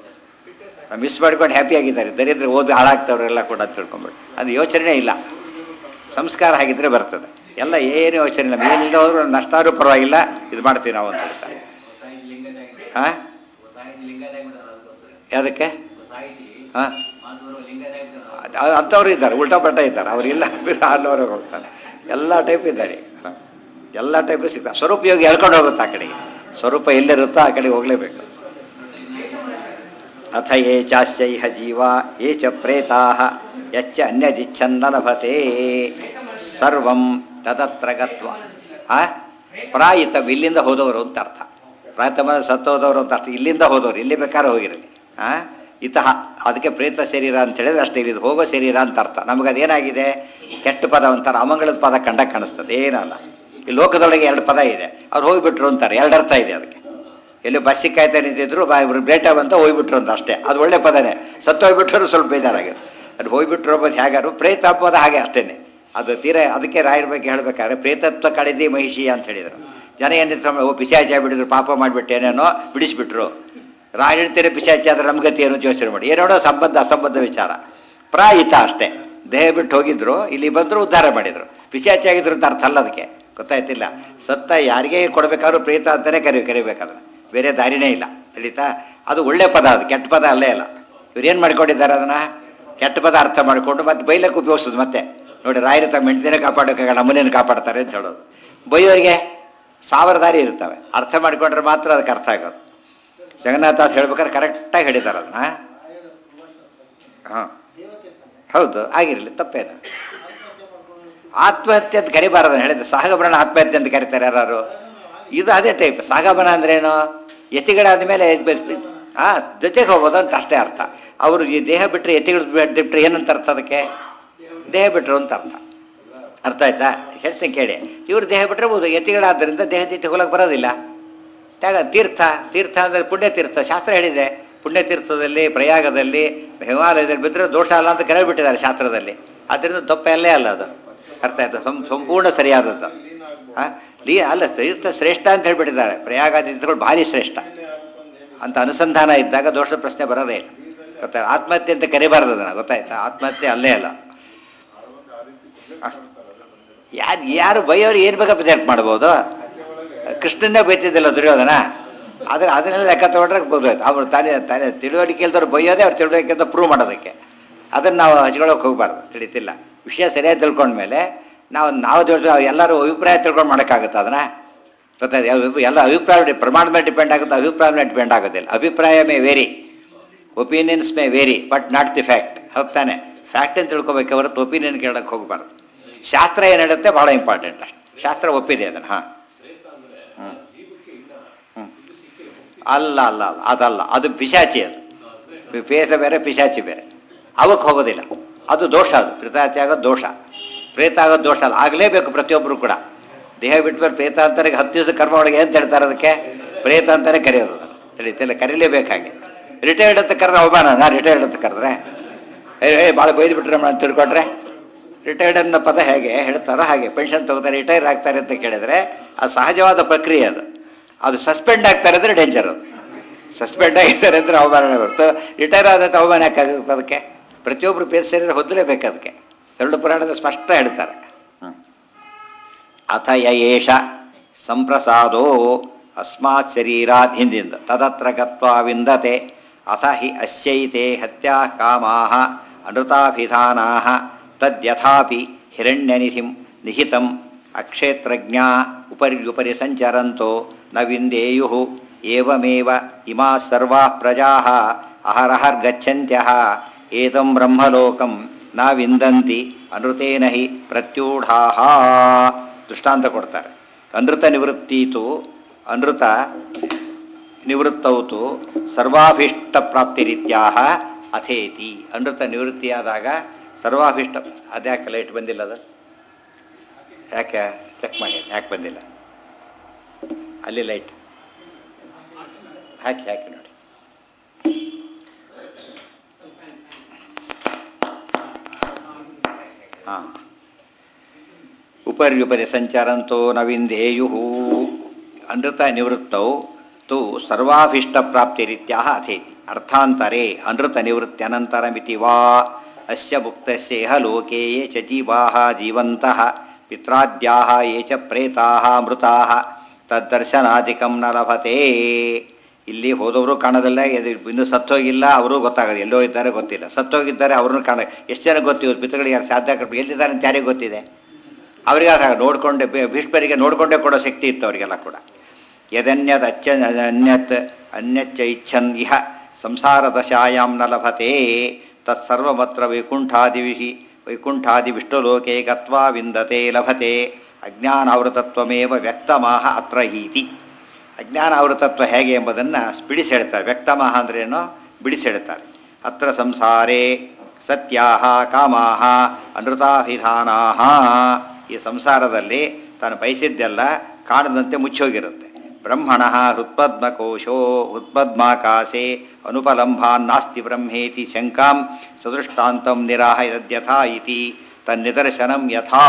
ಮಿಸ್ ಮಾಡ್ಕೊಂಡು ಹ್ಯಾಪಿ ಆಗಿದ್ದಾರೆ ದರಿದ್ರ ಓದಿ ಹಾಳಾಗ್ತವ್ರೆಲ್ಲ ಕೂಡ ಅಂತ ತಿಳ್ಕೊಂಬಿಟ್ಟು ಅದು ಯೋಚನೆ ಇಲ್ಲ ಸಂಸ್ಕಾರ ಹಾಗಿದ್ರೆ ಬರ್ತದೆ ಎಲ್ಲ ಏನು ಯೋಚನೆ ಇಲ್ಲ ಏನಿಲ್ಲ ಹೋದ್ರು ನಷ್ಟಾದ್ರೂ ಪರವಾಗಿಲ್ಲ ಇದು ಮಾಡ್ತೀವಿ ನಾವು ಅಂತ ಹೇಳ್ತಾರೆ ಹಾಂ ಯಾವುದಕ್ಕೆ ಹಾಂ ಅಂಥವ್ರು ಇದ್ದಾರೆ ಉಲ್ಟಾ ಪಲ್ಟಾ ಇದ್ದಾರೆ ಅವರಿಲ್ಲ ಅಲ್ಲವ್ರಿಗೆ ಹೋಗ್ತಾನೆ ಎಲ್ಲ ಟೈಪ್ ಇದ್ದಾರೆ ಹ. ಎಲ್ಲ ಟೈಪ್ ಸಿಗ್ತಾರೆ ಸ್ವರೂಪ ಯೋಗಿ ಎಳ್ಕೊಂಡು ಹೋಗುತ್ತೆ ಆ ಕಡೆಗೆ ಸ್ವರೂಪ ಎಲ್ಲಿರುತ್ತೋ ಆ ಕಡೆಗೆ ಹೋಗಲೇಬೇಕು ಅಥ ಯೇ ಚಾಸ್ಯ ಇಹ ಜೀವ ಯೇ ಚ ಪ್ರೇತಾ ಯಚ್ಚ ಅನ್ಯದಿಚ್ಛನ್ನ ಲಭತೆ ಸರ್ವಂ ತದತ್ರ ಗತ್ವ ಆ ಪ್ರಾಯಿತ ಇಲ್ಲಿಂದ ಹೋದವರು ಅಂತ ಅರ್ಥ ಪ್ರಾಯತಮ ಸತ್ತೋದವರು ಅಂತ ಅರ್ಥ ಇಲ್ಲಿಂದ ಹೋದವರು ಇಲ್ಲಿ ಬೇಕಾದ್ರೆ ಹೋಗಿರಲಿ ಆ ಇತಃ ಅದಕ್ಕೆ ಪ್ರೇತ ಶರೀರ ಅಂತ ಹೇಳಿದ್ರೆ ಅಷ್ಟೇ ಇಲ್ಲಿ ಹೋಗೋ ಶರೀರ ಅಂತ ಅರ್ಥ ನಮಗೆ ಅದೇನಾಗಿದೆ ಕೆಟ್ಟ ಪದ ಅಂತಾರೆ ಅಮಂಗಳದ ಪದ ಕಂಡಾಗ ಕಾಣಿಸ್ತದೆ ಏನಲ್ಲ ಈ ಲೋಕದೊಳಗೆ ಎರಡು ಪದ ಇದೆ ಅವ್ರು ಹೋಗ್ಬಿಟ್ರು ಅಂತಾರೆ ಎರಡು ಅರ್ಥ ಇದೆ ಅದಕ್ಕೆ ಎಲ್ಲಿ ಬಸ್ಸಿಗೆ ಕಾಯ್ತಾ ನಿಂತಿದ್ರು ಬಾ ಇಬ್ರು ಬೇಟ ಬಂತ ಹೋಗ್ಬಿಟ್ರು ಅಂತ ಅಷ್ಟೇ ಅದು ಒಳ್ಳೆ ಪದನೇ ಸತ್ತು ಹೋಗ್ಬಿಟ್ರು ಸ್ವಲ್ಪ ಬೇಜಾರಾಗಿದೆ ಅದು ಹೋಗ್ಬಿಟ್ರು ಅನ್ನೋದು ಹೇಗಾರು ಪ್ರೇತ ಪದ ಹಾಗೆ ಅಷ್ಟೇನೆ ಅದು ತೀರ ಅದಕ್ಕೆ ರಾಯರ ಬಗ್ಗೆ ಹೇಳ್ಬೇಕಾದ್ರೆ ಪ್ರೇತತ್ವ ಕಡಿದಿ ಮಹಿಷಿ ಅಂತ ಹೇಳಿದರು ಜನ ಏನಿದ್ರು ಓ ಪಿಶಾಚಿ ಆಗ್ಬಿಟ್ಟಿದ್ರು ಪಾಪ ಮಾಡಿಬಿಟ್ಟೇನೇನೋ ಬಿಡಿಸ್ಬಿಟ್ರು ರಾಯರ ಹೇಳ್ತೀರಿ ಪಿಶಾಚಿ ಆದ್ರೆ ನಮ್ಮ ಗತಿ ಏನೋ ಯೋಚನೆ ಮಾಡಿ ಏನೋ ಸಂಬಂಧ ಅಸಂಬಂಧ ವಿಚಾರ ಪ್ರಾಯಿತ ಅಷ್ಟೇ ದೇಹ ಬಿಟ್ಟು ಹೋಗಿದ್ರು ಇಲ್ಲಿ ಬಂದರು ಉದ್ಧಾರ ಮಾಡಿದ್ರು ಪಿಶಾಚಿ ಆಗಿದ್ರು ಅಂತ ಅರ್ಥ ಅಲ್ಲ ಅದಕ್ಕೆ ಗೊತ್ತಾಯ್ತಿಲ್ಲ ಸತ್ತ ಯಾರಿಗೆ ಕೊಡಬೇಕಾದ್ರೂ ಪ್ರೇತ ಅಂತಲೇ ಕರಿ ಕರಿಬೇಕಾದ್ರೆ ಬೇರೆ ದಾರಿನೇ ಇಲ್ಲ ತಿಳಿತಾ ಅದು ಒಳ್ಳೆ ಪದ ಅದು ಕೆಟ್ಟ ಪದ ಅಲ್ಲೇ ಅಲ್ಲ ಇವ್ರು ಏನು ಮಾಡ್ಕೊಂಡಿದ್ದಾರೆ ಅದನ್ನು ಕೆಟ್ಟ ಪದ ಅರ್ಥ ಮಾಡಿಕೊಂಡು ಮತ್ತೆ ಬೈಲಕ್ಕೆ ಉಪಯೋಗಿಸೋದು ಮತ್ತೆ ನೋಡಿ ರಾಯರ ತಮ್ಮ ಹೆಂಡತಿನೇ ಕಾಪಾಡೋಕ್ಕಾಗ ನಮ್ಮನೇನು ಕಾಪಾಡ್ತಾರೆ ಅಂತ ಹೇಳೋದು ಬೈಯೋರಿಗೆ ಸಾವಿರ ದಾರಿ ಇರ್ತವೆ ಅರ್ಥ ಮಾಡಿಕೊಂಡ್ರೆ ಮಾತ್ರ ಅದಕ್ಕೆ ಅರ್ಥ ಆಗೋದು ಜಗನ್ನಾಥಾಸ್ ಹೇಳ್ಬೇಕಾದ್ರೆ ಕರೆಕ್ಟಾಗಿ ಹೇಳಿದ್ದಾರೆ ಅದನ್ನ ಹಾಂ ಹೌದು ಆಗಿರಲಿ ತಪ್ಪೇನು ಆತ್ಮಹತ್ಯೆ ಅಂತ ಕರಿಬಾರದು ಹೇಳಿದ್ರೆ ಸಾಗಬರಣ ಆತ್ಮಹತ್ಯೆ ಅಂತ ಕರೀತಾರೆ ಯಾರು ಇದು ಅದೇ ಟೈಪ್ ಸಾಗಬನ ಅಂದ್ರೇನು ಯತಿಗಳಾದ ಮೇಲೆ ಆ ಜೊತೆಗೆ ಹೋಗೋದು ಅಂತ ಅಷ್ಟೇ ಅರ್ಥ ಅವರು ಈ ದೇಹ ಬಿಟ್ಟರೆ ಯತಿಗಳು ಬಿಟ್ಟರೆ ಏನಂತ ಅರ್ಥ ಅದಕ್ಕೆ ದೇಹ ಬಿಟ್ಟರು ಅಂತ ಅರ್ಥ ಅರ್ಥ ಆಯ್ತಾ ಹೇಳ್ತೀನಿ ಕೇಳಿ ಇವರು ದೇಹ ಬಿಟ್ಟರೆ ಬೋದು ಯತಿಗಳಾದ್ದರಿಂದ ದೇಹ ಜೊತೆ ಹೋಗಕ್ಕೆ ಬರೋದಿಲ್ಲ ತ್ಯಾಗ ತೀರ್ಥ ತೀರ್ಥ ಅಂದರೆ ಪುಣ್ಯತೀರ್ಥ ಶಾಸ್ತ್ರ ಹೇಳಿದೆ ಪುಣ್ಯತೀರ್ಥದಲ್ಲಿ ಪ್ರಯಾಗದಲ್ಲಿ ಹಿಮಾಲಯದಲ್ಲಿ ಬಿದ್ದರೆ ದೋಷ ಅಲ್ಲ ಅಂತ ಕರೆಬಿಟ್ಟಿದ್ದಾರೆ ಶಾಸ್ತ್ರದಲ್ಲಿ ಆದ್ದರಿಂದ ತಪ್ಪ ಎಲ್ಲೇ ಅಲ್ಲ ಅದು ಅರ್ಥ ಆಯ್ತು ಸಂ ಸಂಪೂರ್ಣ ಸರಿಯಾದದ್ದು ಹಾಂ ಲೀ ಅಲ್ಲ ತೀರ್ಥ ಶ್ರೇಷ್ಠ ಅಂತ ಹೇಳ್ಬಿಟ್ಟಿದ್ದಾರೆ ಪ್ರಯಾಗಾದಿ ತೀರ್ಥಗಳು ಭಾರಿ ಶ್ರೇಷ್ಠ ಅಂತ ಅನುಸಂಧಾನ ಇದ್ದಾಗ ದೋಷದ ಪ್ರಶ್ನೆ ಬರೋದೇ ಇಲ್ಲ ಗೊತ್ತಾ ಆತ್ಮಹತ್ಯೆ ಅಂತ ಕರಿಬಾರ್ದು ಅದನ್ನು ಗೊತ್ತಾಯ್ತಾ ಆತ್ಮಹತ್ಯೆ ಅಲ್ಲೇ ಅಲ್ಲ ಯಾರು ಯಾರು ಬೈಯೋರು ಏನು ಬೇಕಾ ಪ್ರಜೆಕ್ಟ್ ಮಾಡ್ಬೋದು ಕೃಷ್ಣನ್ನೇ ಬೈತಿದ್ದಿಲ್ಲ ದುರ್ಯೋಧನ ಆದರೆ ಅದನ್ನೆಲ್ಲ ಲೆಕ್ಕ ತಗೊಂಡ್ರೆ ಗೊತ್ತಾಯ್ತು ಅವ್ರು ತಾನೇ ತಾನೇ ತಿಳುವಳಿಕೆ ಇಲ್ದವ್ರು ಬೈಯೋದೇ ಅವ್ರು ತಿಳುವಳಿಕೆ ಅಂತ ಪ್ರೂವ್ ಮಾಡೋದಕ್ಕೆ ಅದನ್ನು ನಾವು ಹಚ್ಕೊಳ್ಳೋಕೆ ಹೋಗ್ಬಾರ್ದು ತಿಳಿತಿಲ್ಲ ವಿಷಯ ಸರಿಯಾಗಿ ತಿಳ್ಕೊಂಡ್ಮೇಲೆ ನಾವು ನಾವು ದೊಡ್ಡ ಎಲ್ಲರೂ ಅಭಿಪ್ರಾಯ ತಿಳ್ಕೊಂಡು ಮಾಡೋಕ್ಕಾಗುತ್ತೆ ಅದನ್ನ ಗೊತ್ತಾಯ್ತು ಯಾವ- ಎಲ್ಲ ಅಭಿಪ್ರಾಯ ಪ್ರಮಾಣ ಮೇಲೆ ಡಿಪೆಂಡ್ ಆಗುತ್ತೆ ಅಭಿಪ್ರಾಯ ಮೇಲೆ ಡಿಪೆಂಡ್ ಆಗೋದಿಲ್ಲ ಅಭಿಪ್ರಾಯ may vary opinions may vary but not the fact ಹೌದಾನೆ ಫ್ಯಾಕ್ಟ್ ಅಂತ ತಿಳ್ಕೊಬೇಕು ಹೊರತು ಒಪಿನಿಯನ್ ಕೇಳಕ್ಕೆ ಹೋಗಬಾರ್ದು ಶಾಸ್ತ್ರ ಏನು ಹೇಳುತ್ತೆ ಭಾಳ ಇಂಪಾರ್ಟೆಂಟ್ ಅಷ್ಟು ಶಾಸ್ತ್ರ ಒಪ್ಪಿದೆ ಅದನ್ನು ಹಾಂ ಅಲ್ಲ ಅಲ್ಲ ಅಲ್ಲ ಅದಲ್ಲ ಅದು ಪಿಶಾಚಿ ಅದು ಪಿ- ಪೇತ ಬೇರೆ ಪಿಶಾಚಿ ಬೇರೆ ಅವಕ್ಕೆ ಹೋಗೋದಿಲ್ಲ ಅದು ದೋಷ ಅದು ಪ್ರೇತಾಚಿ ಆಗೋದು ದೋಷ ಪ್ರೇತ ಆಗೋದು ದೋಷ ಅಲ್ಲ ಆಗಲೇಬೇಕು ಪ್ರತಿಯೊಬ್ಬರು ಕೂಡ ದೇಹ ಬಿಟ್ಮೇಲೆ ಪ್ರೇತ ಅಂತಾರೆ ಹತ್ತು ದಿವಸ ಕರ್ಮ ಒಳಗೆ ಏನು ಹೇಳ್ತಾರೆ ಅದಕ್ಕೆ ಪ್ರೇತ ಅಂತಾನೆ ಕರೆಯೋದು ಅದನ್ನು ತಿಳಿತಿಲ್ಲ ಕರೀಲೇಬೇಕಾಗಿ ರಿಟೈರ್ಡ್ ಅಂತ ಕರೆದ್ರೆ ಅವಮಾನ ನಾ ರಿಟೈರ್ಡ್ ಅಂತ ಕರೆದ್ರೆ ಏ ಏ ಭಾಳ ಬೈದು ಬಿಟ್ರೆ ಅಂತ ತಿಳ್ಕೊಟ್ರೆ ರಿಟೈರ್ಡ್ ಅನ್ನೋ ಪದ ಹೇಗೆ ಹೇಳ್ತಾರೋ ಹಾಗೆ ಪೆನ್ಷನ್ ತಗೋತಾರೆ ರಿಟೈರ್ ಆಗ್ತಾರೆ ಅಂತ ಕೇಳಿದ್ರೆ ಅದು ಸಹಜವಾದ ಪ್ರಕ್ರಿಯೆ ಅದು ಅದು ಸಸ್ಪೆಂಡ್ ಆಗ್ತಾರೆ ಅಂದರೆ ಡೇಂಜರ್ ಅದು ಸಸ್ಪೆಂಡ್ ಆಗಿದ್ದಾರೆ ಅಂದರೆ ಅವಮಾನ ಹೊರತು ರಿಟೈರ್ ಆದಂಥ ಅವಮಾನ ಯಾಕಾಗುತ್ತೆ ಅದಕ್ಕೆ ಪ್ರತಿಯೊಬ್ಬರು ಪೇಸ್ ಸೇರಿದ್ರೆ ಹೊದ್ದಲೇಬೇಕು ಅದಕ್ಕೆ ಎರಡು ಪುರಾಣದ ಸ್ಪಷ್ಟ ಹೇಳ್ತಾರೆ ಹ್ಮ್. ಅಥ ಯಯೇಷ ಸಂಪ್ರಸಾದೋ ಅಸ್ಮಾತ್ ಶರೀರಾತ್ ಹಿಂದಿಂದ ತದತ್ರ ಗತ್ವಾ ವಿಂದತೆ ಅಥ ಹಿ ಅಸ್ಯೈತೆ ಹತ್ಯಾ ಕಾಮಾಹ ಅನೃತಾಭಿಧಾನಾಹ ತದ್ಯಥಾಪಿ ಹಿರಣ್ಯನಿಧಿಂ ನಿಹಿತಂ ಅಕ್ಷೇತ್ರಜ್ಞಾ ಉಪರ್ಯುಪರಿ ಸಂಚರಂತೋ ನ ವಿಂದೇಯು ಏವಮೇವ ಇಮಾ ಸರ್ವಾ ಪ್ರಜಾ ಅಹರಹರ್ಗಚ್ಚಂತ್ಯಃ ಏತಂ ಬ್ರಹ್ಮಲೋಕಂ ನ ವಿಂದಂತಿ ಅನೃತೇನ ಹಿ ಪ್ರತ್ಯೂಢಾಹ ದೃಷ್ಟಾಂತ ಕೊಡ್ತಾರೆ ಅನೃತ ನಿವೃತ್ತೀತು ಅನೃತ ನಿವೃತ್ತೌತು ಸರ್ವಾಭೀಷ್ಟ ಪ್ರಾಪ್ತಿರೀತ್ಯಾಹ ಅಥೇತಿ ಅನೃತ ನಿವೃತ್ತಿಯಾದಾಗ ಸರ್ವಾಭೀಷ್ಟ ಅದ್ಯಾಕೆ ಲೈಟ್ ಬಂದಿಲ್ಲ ಅದು ಯಾಕೆ ಚೆಕ್ ಮಾಡಿ ಯಾಕೆ ಬಂದಿಲ್ಲ ಅಲ್ಲಿ ಲೈಟ್ ಹಾಕಿ ಹಾಕಿ ನೋಡಿ ಹಾಂ ಉಪರ್ಯುಪರಿ ಸಂಚರಂತೋ ನ ವಿಂಧೇಯು ಅನೃತ ನಿವೃತ್ತೌ ತು ಸರ್ವಾಭೀಷ್ಟ ಪ್ರಾಪ್ತಿರೀತ್ಯಾ ಅಥೇತಿ ಅರ್ಥಾಂತರೇ ಅನೃತ ನಿವೃತ್ತ್ಯನಂತರಮಿತಿ ವಾ ಅಸ್ಯ ಮುಕ್ತಸ್ಯ ಇಹ ಲೋಕೆ ಯೇ ಚ ಜೀವಾಃ ಜೀವಂತಃ ಪಿತ್ರಾದ್ಯಾಹ ಯೇ ಚ ಪ್ರೇತಾಹ ಮೃತಾಹ ತದ್ದರ್ಶನಾಧಿಕಂ ನ ಲಭತೆ ಇಲ್ಲಿ ಹೋದವರು ಕಾಣೋದಿಲ್ಲ ಎದು ಇನ್ನೂ ಸತ್ತೋಗಿಲ್ಲ ಅವರು ಗೊತ್ತಾಗಲ್ಲ ಎಲ್ಲೋ ಇದ್ದಾರೆ ಗೊತ್ತಿಲ್ಲ ಸತ್ತೋಗಿದ್ದಾರೆ ಅವ್ರನ್ನೂ ಕಾಣ ಎಷ್ಟು ಜನ ಗೊತ್ತಿವ್ರು ಪಿತೃಗಳಿಗೆ ಯಾರು ಸಾಧ್ಯ ಎಲ್ಲಿದ್ದಾರೆ ಅಂತ ಯಾರಿಗೆ ಗೊತ್ತಿದೆ ಅವರಿಗೆ ನೋಡಿಕೊಂಡೆ ಭೀಷ್ಮರಿಗೆ ನೋಡಿಕೊಂಡೇ ಕೊಡೋ ಶಕ್ತಿ ಇತ್ತು ಅವರಿಗೆಲ್ಲ ಕೂಡ ಯದನ್ಯದ್ ಅಚ್ಚ ಅನ್ಯತ್ ಅನ್ಯಚ್ಚ ಇಚ್ಛನ್ ಇಹ ಸಂಸಾರದಶಾಯಾಂ ನ ಲಭತೆ ತತ್ಸರ್ವಮತ್ರ ವೈಕುಂಠಾದಿವಿಹಿ ವೈಕುಂಠಾದಿ ವಿಷ್ಣುಲೋಕೆ ಗತ್ವಾ ವಿಂದತೆ ಲಭತೆ ಅಜ್ಞಾನಾವೃತತ್ವಮೇವ ವ್ಯಕ್ತಮಾಹ ಅತ್ರ ಹೀತಿ ಅಜ್ಞಾನಾವೃತತ್ವ ಹೇಗೆ ಎಂಬುದನ್ನು ಬಿಡಿಸಿ ಹೇಳ್ತಾರೆ ವ್ಯಕ್ತಮಾಹ ಅಂದ್ರೇನು ಬಿಡಿಸಿ ಹೇಳ್ತಾರೆ ಅತ್ರ ಸಂಸಾರೇ ಸತ್ಯಾಹ ಕಾಮಾಹ ಅನೃತಾಭಿಧಾನಾಹ ಈ ಸಂಸಾರದಲ್ಲಿ ತಾನು ಬಯಸಿದ್ದೆಲ್ಲ ಕಾಣದಂತೆ ಮುಚ್ಚೋಗಿರುತ್ತೆ ಬ್ರಹ್ಮಣ ಹೃತ್ಪದ್ಮಕೋಶೋ ಹೃತ್ಪದ್ಮಾಕಾಶೆ ಅನುಪಲಂಭಾನ್ ನಾಸ್ತಿ ಬ್ರಹ್ಮೇತಿ ಶಂಕಾಂ ಸದೃಷ್ಟಾಂತಂ ನಿರಾಹಯದ್ಯಥಾ ಇತಿ ತನ್ನಿದರ್ಶನಂ ಯಥಾ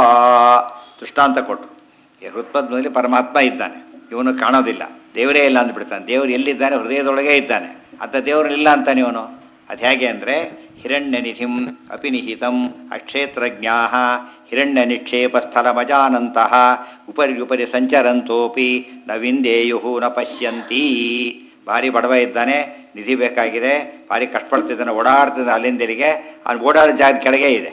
ದೃಷ್ಟಾಂತ ಕೊಟ್ಟರು ಈ ಹೃತ್ಪದ್ಮದಲ್ಲಿ ಪರಮಾತ್ಮ ಇದ್ದಾನೆ ಇವನು ಕಾಣೋದಿಲ್ಲ ದೇವರೇ ಇಲ್ಲ ಅಂದ್ಬಿಡ್ತಾನೆ ದೇವರು ಎಲ್ಲಿದ್ದಾನೆ ಹೃದಯದೊಳಗೆ ಇದ್ದಾನೆ ಅಂತ ದೇವರು ಇಲ್ಲ ಅಂತಾನೆ ಇವನು ಅದು ಹೇಗೆ ಅಂದರೆ ಹಿರಣ್ಯನಿಧಿಂ ಅಪಿನಿಹಿತಂ ಅಕ್ಷೇತ್ರಜ್ಞಾ ಹಿರಣ್ಯ ನಿಕ್ಷೇಪ ಸ್ಥಳಮಜಾನಂತಹ ಉಪರಿ ಉಪರಿ ಸಂಚರಂತೋಪಿ ನ ವಿಂದೇಯು ನ ಪಶ್ಯಂತಿ ಭಾರಿ ಬಡವ ಇದ್ದಾನೆ ನಿಧಿ ಬೇಕಾಗಿದೆ ಭಾರಿ ಕಷ್ಟಪಡ್ತಿದ್ದಾನೆ ಓಡಾಡ್ತಿದ್ದಾನೆ ಅಲ್ಲಿಂದಲಿಗೆ ಅವ್ನು ಓಡಾಡೋ ಜಾಗದ ಕೆಳಗೆ ಇದೆ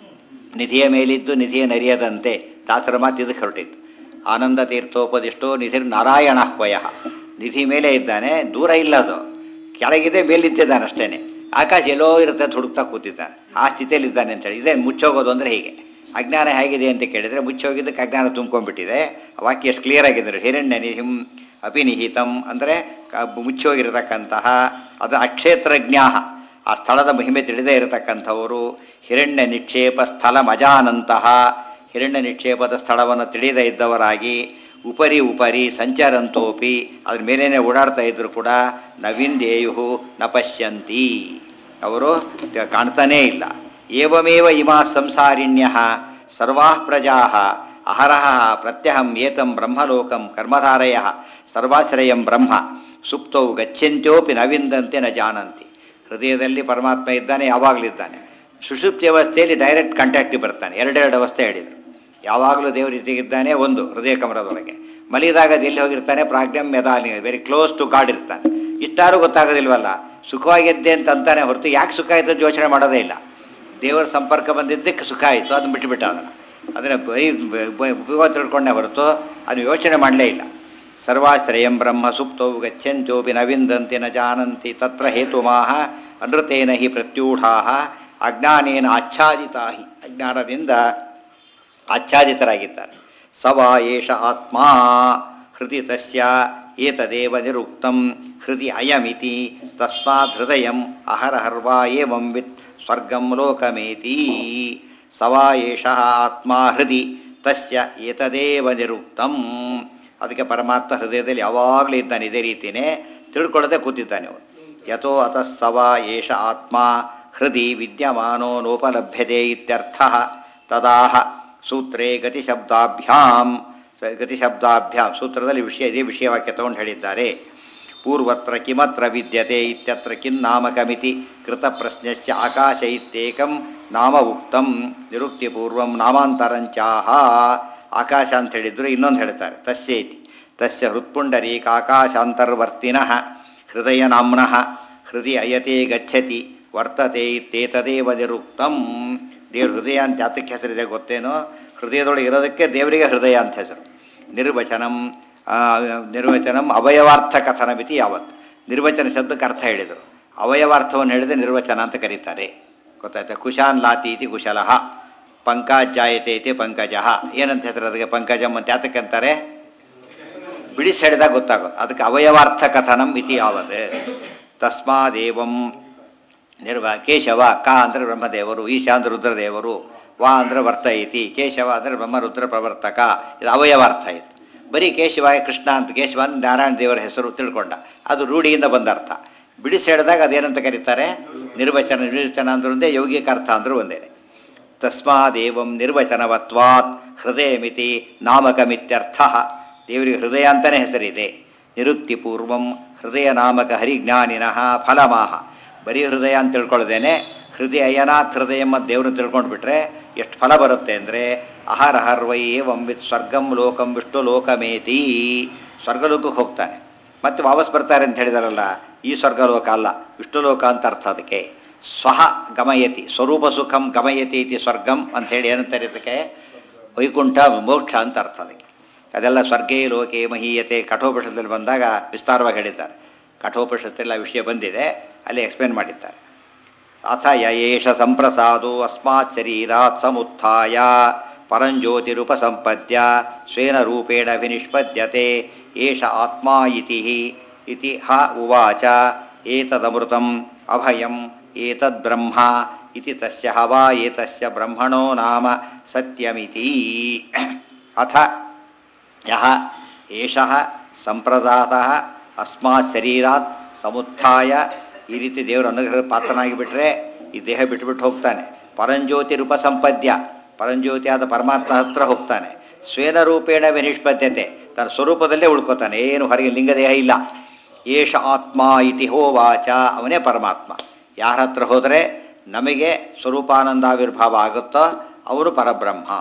ನಿಧಿಯ ಮೇಲಿದ್ದು ನಿಧಿಯ ನರಿಯದಂತೆ ದಾಸರ ಮಾತು ಇದಕ್ಕೆ ಹೊರಟಿತ್ತು ಆನಂದ ತೀರ್ಥೋಪದಿಷ್ಟೋ ನಿಧಿರ್ ನಾರಾಯಣ ವಯ ನಿಧಿ ಮೇಲೆ ಇದ್ದಾನೆ ದೂರ ಇಲ್ಲ ಅದು ಕೆಳಗಿದೆ ಮೇಲೆ ನಿಂತಿದ್ದಾನೆ ಅಷ್ಟೇನೆ ಆಕಾಶ ಎಲ್ಲೋ ಇರುತ್ತೆ ಅಂತ ಹುಡುಕ್ತಾ ಕೂತಿದ್ದಾನೆ ಆ ಸ್ಥಿತಿಯಲ್ಲಿ ಇದ್ದಾನೆ ಅಂತೇಳಿ ಇದೇ ಮುಚ್ಚೋಗೋದು ಅಂದರೆ ಹೀಗೆ ಅಜ್ಞಾನ ಹೇಗಿದೆ ಅಂತ ಕೇಳಿದರೆ ಮುಚ್ಚೋಗಿದ್ದಕ್ಕೆ ಅಜ್ಞಾನ ತುಂಬ್ಕೊಂಡ್ಬಿಟ್ಟಿದೆ ಆ ವಾಕ್ಯ ಎಷ್ಟು ಕ್ಲಿಯರ್ ಆಗಿದ್ದಾರೆ ಹಿರಣ್ಯ ನಿಹಿಂ ಅಪಿನಿಹಿತಂ ಅಂದರೆ ಮುಚ್ಚೋಗಿರತಕ್ಕಂತಹ ಅದು ಅಕ್ಷೇತ್ರಜ್ಞಾಹ ಆ ಸ್ಥಳದ ಮಹಿಮೆ ತಿಳಿದೇ ಇರತಕ್ಕಂಥವರು ಹಿರಣ್ಯ ನಿಕ್ಷೇಪ ಸ್ಥಳ ಮಜಾನಂತಹ ಹಿರಣ್ಯ ನಿಕ್ಷೇಪದ ಸ್ಥಳವನ್ನು ತಿಳಿಯದೇ ಇದ್ದವರಾಗಿ ಉಪರಿ ಉಪರಿ ಸಂಚರಂತೋಪಿ ಅದ್ರ ಮೇಲೇನೆ ಓಡಾಡ್ತಾ ಇದ್ರು ಕೂಡ ನವಿಂದೇಯು ನ ಪಶ್ಯಂತಿ ಅವರು ಕಾಣ್ತಾನೇ ಇಲ್ಲ ಏವಮೇವ ಇಮಾ ಸಂಸಾರಿಣ್ಯ ಸರ್ವಾ ಪ್ರಜಾ ಅಹರಹ ಪ್ರತ್ಯಹಂ ಏತಂ ಬ್ರಹ್ಮಲೋಕಂ ಕರ್ಮಧಾರಯ ಸರ್ವಾಶ್ರಯಂ ಬ್ರಹ್ಮ ಸುಪ್ತೌ ಗಚ್ಚಂತ್ಯೋಪಿ ನವಿಂದಂತೆ ನ ಜಾನಂತಿ ಹೃದಯದಲ್ಲಿ ಪರಮಾತ್ಮ ಇದ್ದಾನೆ ಯಾವಾಗಲಿದ್ದಾನೆ ಸುಷುಪ್ತಿ ಅವಸ್ಥೆಯಲ್ಲಿ ಡೈರೆಕ್ಟ್ ಕಾಂಟ್ಯಾಕ್ಟಿಗೆ ಬರ್ತಾನೆ ಎರಡೆರಡು ಅವಸ್ಥೆ ಹೇಳಿದರು ಯಾವಾಗಲೂ ದೇವರು ಇದ್ದಾನೆ ಒಂದು ಹೃದಯ ಕಮರದೊಳಗೆ ಮಲಿದಾಗ ಎಲ್ಲಿ ಹೋಗಿರ್ತಾನೆ ಪ್ರಾಜ್ಞಂ ಯದಾಲಿ ವೆರಿ ಕ್ಲೋಸ್ ಟು ಗಾಡ್ ಇರ್ತಾನೆ ಇಷ್ಟಾರು ಗೊತ್ತಾಗೋದಿಲ್ವಲ್ಲ ಸುಖವಾಗಿದ್ದೆ ಅಂತ ಅಂತಾನೆ ಹೊರತು ಯಾಕೆ ಸುಖ ಆಯಿತು ಅಂತ ಯೋಚನೆ ಮಾಡೋದೇ ಇಲ್ಲ ದೇವರ ಸಂಪರ್ಕ ಬಂದಿದ್ದಕ್ಕೆ ಸುಖ ಆಯಿತು ಅದನ್ನು ಬಿಟ್ಟುಬಿಟ್ಟ ಅದನ್ನು ಅದನ್ನು ಬರೀ ಉಪಯೋಗ ತಿಳ್ಕೊಂಡೆ ಹೊರತು ಅದನ್ನು ಯೋಚನೆ ಮಾಡಲೇ ಇಲ್ಲ ಸರ್ವಾಶ್ರಯಂ ಬ್ರಹ್ಮ ಸುಪ್ತೌ ಗಚ್ಚಂತ್ಯೋಪಿ ನವಿಂದಂತೆ ನ ಜಾನಂತಿ ತತ್ರ ಹೇತುಮಾಹ ಅನೃತೇನ ಹಿ ಪ್ರತ್ಯೂಢಾ ಅಜ್ಞಾನೇನ ಆಚ್ಛಾದಿತಾ ಹಿ ಅಜ್ಞಾನದಿಂದ ಆಚ್ಛಾದಿತರಾಗಿದ್ದಾರೆ ಸವಾ ಏಷ ಆತ್ಮ ಹೃದಯ ತಸ್ಯ ಏತದೇವ ನಿರುಕ್ತಂ ಹೃದಯ ಅಯಮಿತಿ ತಸ್ಮಾತ್ ಹೃದಯಂ ಅಹರಹರ್ವಾ ಏವಂ ವಿತ್ ಸ್ವರ್ಗಂ ಲೋಕಮೇತಿ ಸವಾ ಏಷ ಆತ್ಮ ಹೃದಿ ತಸ್ಯ ಏತದೇವ ನಿರುಕ್ತಂ ಅದಕ್ಕೆ ಪರಮಾತ್ಮ ಹೃದಯದಲ್ಲಿ ಯಾವಾಗಲೂ ಇದ್ದಾನೆ ಇದೇ ರೀತಿಯೇ ತಿಳ್ಕೊಳ್ಳದೆ ಕೂತಿದ್ದಾನೆ ಅವನು ಯಥೋ ಅತಃ ಸವಾ ಏಷ ಆತ್ಮ ಹೃದಿ ವಿದ್ಯಮಾನೋ ನೋಪಲಭ್ಯತೆ ಇತ್ಯರ್ಥ ತದಾಹ ಸೂತ್ರೇ ಗತಿಶಬ್ದಾಭ್ಯಾಂ ಸ ಗತಿಶಬ್ದಾಭ್ಯಾಂ ಸೂತ್ರದಲ್ಲಿ ವಿಷಯ ಇದೇ ವಿಷಯವಾಕ್ಯ ತಗೊಂಡು ಹೇಳಿದ್ದಾರೆ ಪೂರ್ವತ್ರ ಕಿಮತ್ರ ವಿದ್ಯತೆ ಇತ್ಯತ್ರ ಕಿನ್ನಾಮಕಮಿತಿ ಕೃತ ಪ್ರಶ್ನಸ್ಯ ಆಕಾಶ ಇತ್ಯೇಕಂ ನಾಮ ಉಕ್ತಂ ನಿರುಕ್ತಿಪೂರ್ವಂ ನಾಮಾಂತರಂಚಾಹ ಆಕಾಶ ಅಂತ ಹೇಳಿದ್ರು ಇನ್ನೊಂದು ಹೇಳ್ತಾರೆ ತಸ್ಯೇತಿ ತಸ್ಯ ಹೃತ್ಪುಂಡರೀಕ ಆಕಾಶಾಂತರ್ವರ್ತಿನಃ ಹೃದಯ ನಾಮ್ನಃ ಹೃದಯ ಅಯತೆ ಗಚ್ಚತಿ ವರ್ತತೆ ಇತ್ತೇತದೇವ ನಿರುಕ್ತಂ ದೇವ್ರ ಹೃದಯ ಅಂತ ಯಾತಕ್ಕೆ ಹೆಸರಿದೆ ಗೊತ್ತೇನೋ ಹೃದಯದೊಳಗೆ ಇರೋದಕ್ಕೆ ದೇವರಿಗೆ ಹೃದಯ ಅಂತ ಹೆಸರು ನಿರ್ವಚನಂ ನಿರ್ವಚನಂ ಅವಯವಾರ್ಥ ಕಥನಮಿತಿ ಯಾವತ್ತು ನಿರ್ವಚನ ಶಬ್ದಕ್ಕೆ ಅರ್ಥ ಹೇಳಿದರು ಅವಯವಾರ್ಥವನ್ನು ಹೇಳಿದ್ರೆ ನಿರ್ವಚನ ಅಂತ ಕರೀತಾರೆ ಗೊತ್ತಾಯ್ತಾ ಕುಶಾನ್ ಲಾತಿ ಇತಿ ಕುಶಲಃ ಪಂಕಜಾಯತೆ ಇತಿ ಪಂಕಜಃ ಏನಂತ ಹೆಸರು ಅದಕ್ಕೆ ಪಂಕಜಂ ಅಂತ ಯಾತಕ್ಕೆ ಅಂತಾರೆ ಬಿಡಿಸಿ ಹೇಳಿದಾಗ ಗೊತ್ತಾಗೋದು ಅದಕ್ಕೆ ಅವಯವಾರ್ಥ ಕಥನಂ ಇತಿ ಯಾವತ್ ತಸ್ಮಾದೇವಂ ನಿರ್ವ ಕೇಶವ ಕ ಅಂದರೆ ಬ್ರಹ್ಮದೇವರು ಈಶ ಅಂದ್ರೆ ರುದ್ರದೇವರು ವಾ ಅಂದರೆ ವರ್ತ ಐತಿ ಕೇಶವ ಅಂದರೆ ಬ್ರಹ್ಮ ರುದ್ರ ಪ್ರವರ್ತಕ ಇದು ಅವಯವಾರ್ಥ ಇದು ಬರೀ ಕೇಶವ ಕೃಷ್ಣ ಅಂತ ಕೇಶವ ಅಂದ್ರೆ ನಾರಾಯಣ ದೇವರ ಹೆಸರು ತಿಳ್ಕೊಂಡ ಅದು ರೂಢಿಯಿಂದ ಬಂದ ಅರ್ಥ ಬಿಡಿಸಿ ಹೇಳಿದಾಗ ಅದೇನಂತ ಕರೀತಾರೆ ನಿರ್ವಚನ ನಿರ್ವಚನ ಅಂದ್ರೆ ಒಂದೇ ಯೌಗಿಕ ಅರ್ಥ ಅಂದ್ರೆ ಒಂದೇ ತಸ್ಮಾದೇವಂ ನಿರ್ವಚನವತ್ವಾತ್ ಹೃದಯಮಿತಿ ನಾಮಕಮಿತ್ಯರ್ಥ ದೇವರಿಗೆ ಹೃದಯ ಅಂತಲೇ ಹೆಸರಿದೆ ನಿರುಕ್ತಿ ಪೂರ್ವಂ ಹೃದಯ ನಾಮಕ ಹರಿಜ್ಞಾನಿನಃ ಫಲಮಾಹ ಬರೀ ಹೃದಯ ಅಂತ ತಿಳ್ಕೊಳ್ಳೋದೇನೆ ಹೃದಯ ಅಯನಾಥ್ ಹೃದಯ ಮತ್ತು ದೇವ್ರನ್ನ ತಿಳ್ಕೊಂಡು ಬಿಟ್ರೆ ಎಷ್ಟು ಫಲ ಬರುತ್ತೆ ಅಂದರೆ ಅಹರಹರ್ವೈ ಏವಂವಿತ್ ಸ್ವರ್ಗಂ ಲೋಕಂ ವಿಷ್ಣು ಲೋಕಮೇತಿ ಸ್ವರ್ಗಲೋಕಕ್ಕೆ ಹೋಗ್ತಾನೆ ಮತ್ತೆ ವಾಪಸ್ ಬರ್ತಾರೆ ಅಂತ ಹೇಳಿದಾರಲ್ಲ ಈ ಸ್ವರ್ಗಲೋಕ ಅಲ್ಲ ವಿಷ್ಣು ಲೋಕ ಅಂತ ಅರ್ಥ ಅದಕ್ಕೆ ಸ್ವಹ ಗಮಯತಿ ಸ್ವರೂಪ ಸುಖಂ ಗಮಯತಿ ಇತಿ ಸ್ವರ್ಗಂ ಅಂತ ಹೇಳಿ ಏನಂತಾರೆ ಇದಕ್ಕೆ ವೈಕುಂಠ ಮೋಕ್ಷ ಅಂತ ಅರ್ಥ ಅದಕ್ಕೆ ಅದೆಲ್ಲ ಸ್ವರ್ಗೇ ಲೋಕೆ ಮಹೀಯತೆ ಕಠೋಪನಿಷತ್ತಲ್ಲಿ ಬಂದಾಗ ವಿಸ್ತಾರವಾಗಿ ಹೇಳಿದ್ದಾರೆ ಕಠೋಪನಿಷತ್ತೆಲ್ಲ ವಿಷಯ ಬಂದಿದೆ ಅಲ್ಲಿ ಎಕ್ಸ್ಪ್ಲೇನ್ ಮಾಡಿದ್ದಾರೆ ಅಥ ಯಯೇಷ ಸಂಪ್ರಸಾದೋ ಅಸ್ಮಾತ್ ಶರೀರಾತ್ ಸಮುತ್ಥಾಯ ಪರಂಜ್ಯೋತಿರುಪಸಂಪದ್ಯ ಸ್ವೇನ ರೂಪೇಣ ವಿನಿಷ್ಪದ್ಯತೆ ಏಷ ಆತ್ಮ ಇತಿ ಇತಿ ಹ ಉವಾಚ ಏತದಮೃತಂ ಅಭಯಂ ಏತದ್ ಬ್ರಹ್ಮ ಇತಿ ತಸ್ಯ ಹವಾ ಏತಸ್ಯ ಬ್ರಹ್ಮಣೋ ನಾಮ ಸತ್ಯಮಿತಿ ಅಥ ಯಹ ಏಷಃ ಸಂಪ್ರದಾತಃ ಅಸ್ಮಾತ್ ಶರೀರಾತ್ ಸಮುತ್ಥಾಯ ಈ ರೀತಿ ದೇವರ ಅನುಗ್ರಹ ಪಾತ್ರನಾಗಿ ಬಿಟ್ರೆ ಈ ದೇಹ ಬಿಟ್ಬಿಟ್ಟು ಹೋಗ್ತಾನೆ ಪರಂಜ್ಯೋತಿ ರೂಪ ಸಂಪದ್ಯ ಪರಂಜ್ಯೋತಿಯಾದ ಪರಮಾತ್ಮ ಹತ್ರ ಹೋಗ್ತಾನೆ ಸ್ವೇನ ರೂಪೇಣ ವಿನಿಷ್ಪದ್ಯತೆ ತನ್ನ ಸ್ವರೂಪದಲ್ಲೇ ಉಳ್ಕೋತಾನೆ ಏನು ಹೊರಗೆ ಲಿಂಗದೇಹ ಇಲ್ಲ ಏಷ ಆತ್ಮ ಇತಿ ಹೋವಾಚ ಅವನೇ ಪರಮಾತ್ಮ ಯಾರ ಹತ್ರ ಹೋದರೆ ನಮಗೆ ಸ್ವರೂಪಾನಂದಾವಿರ್ಭಾವ ಆಗುತ್ತೋ ಅವರು ಪರಬ್ರಹ್ಮ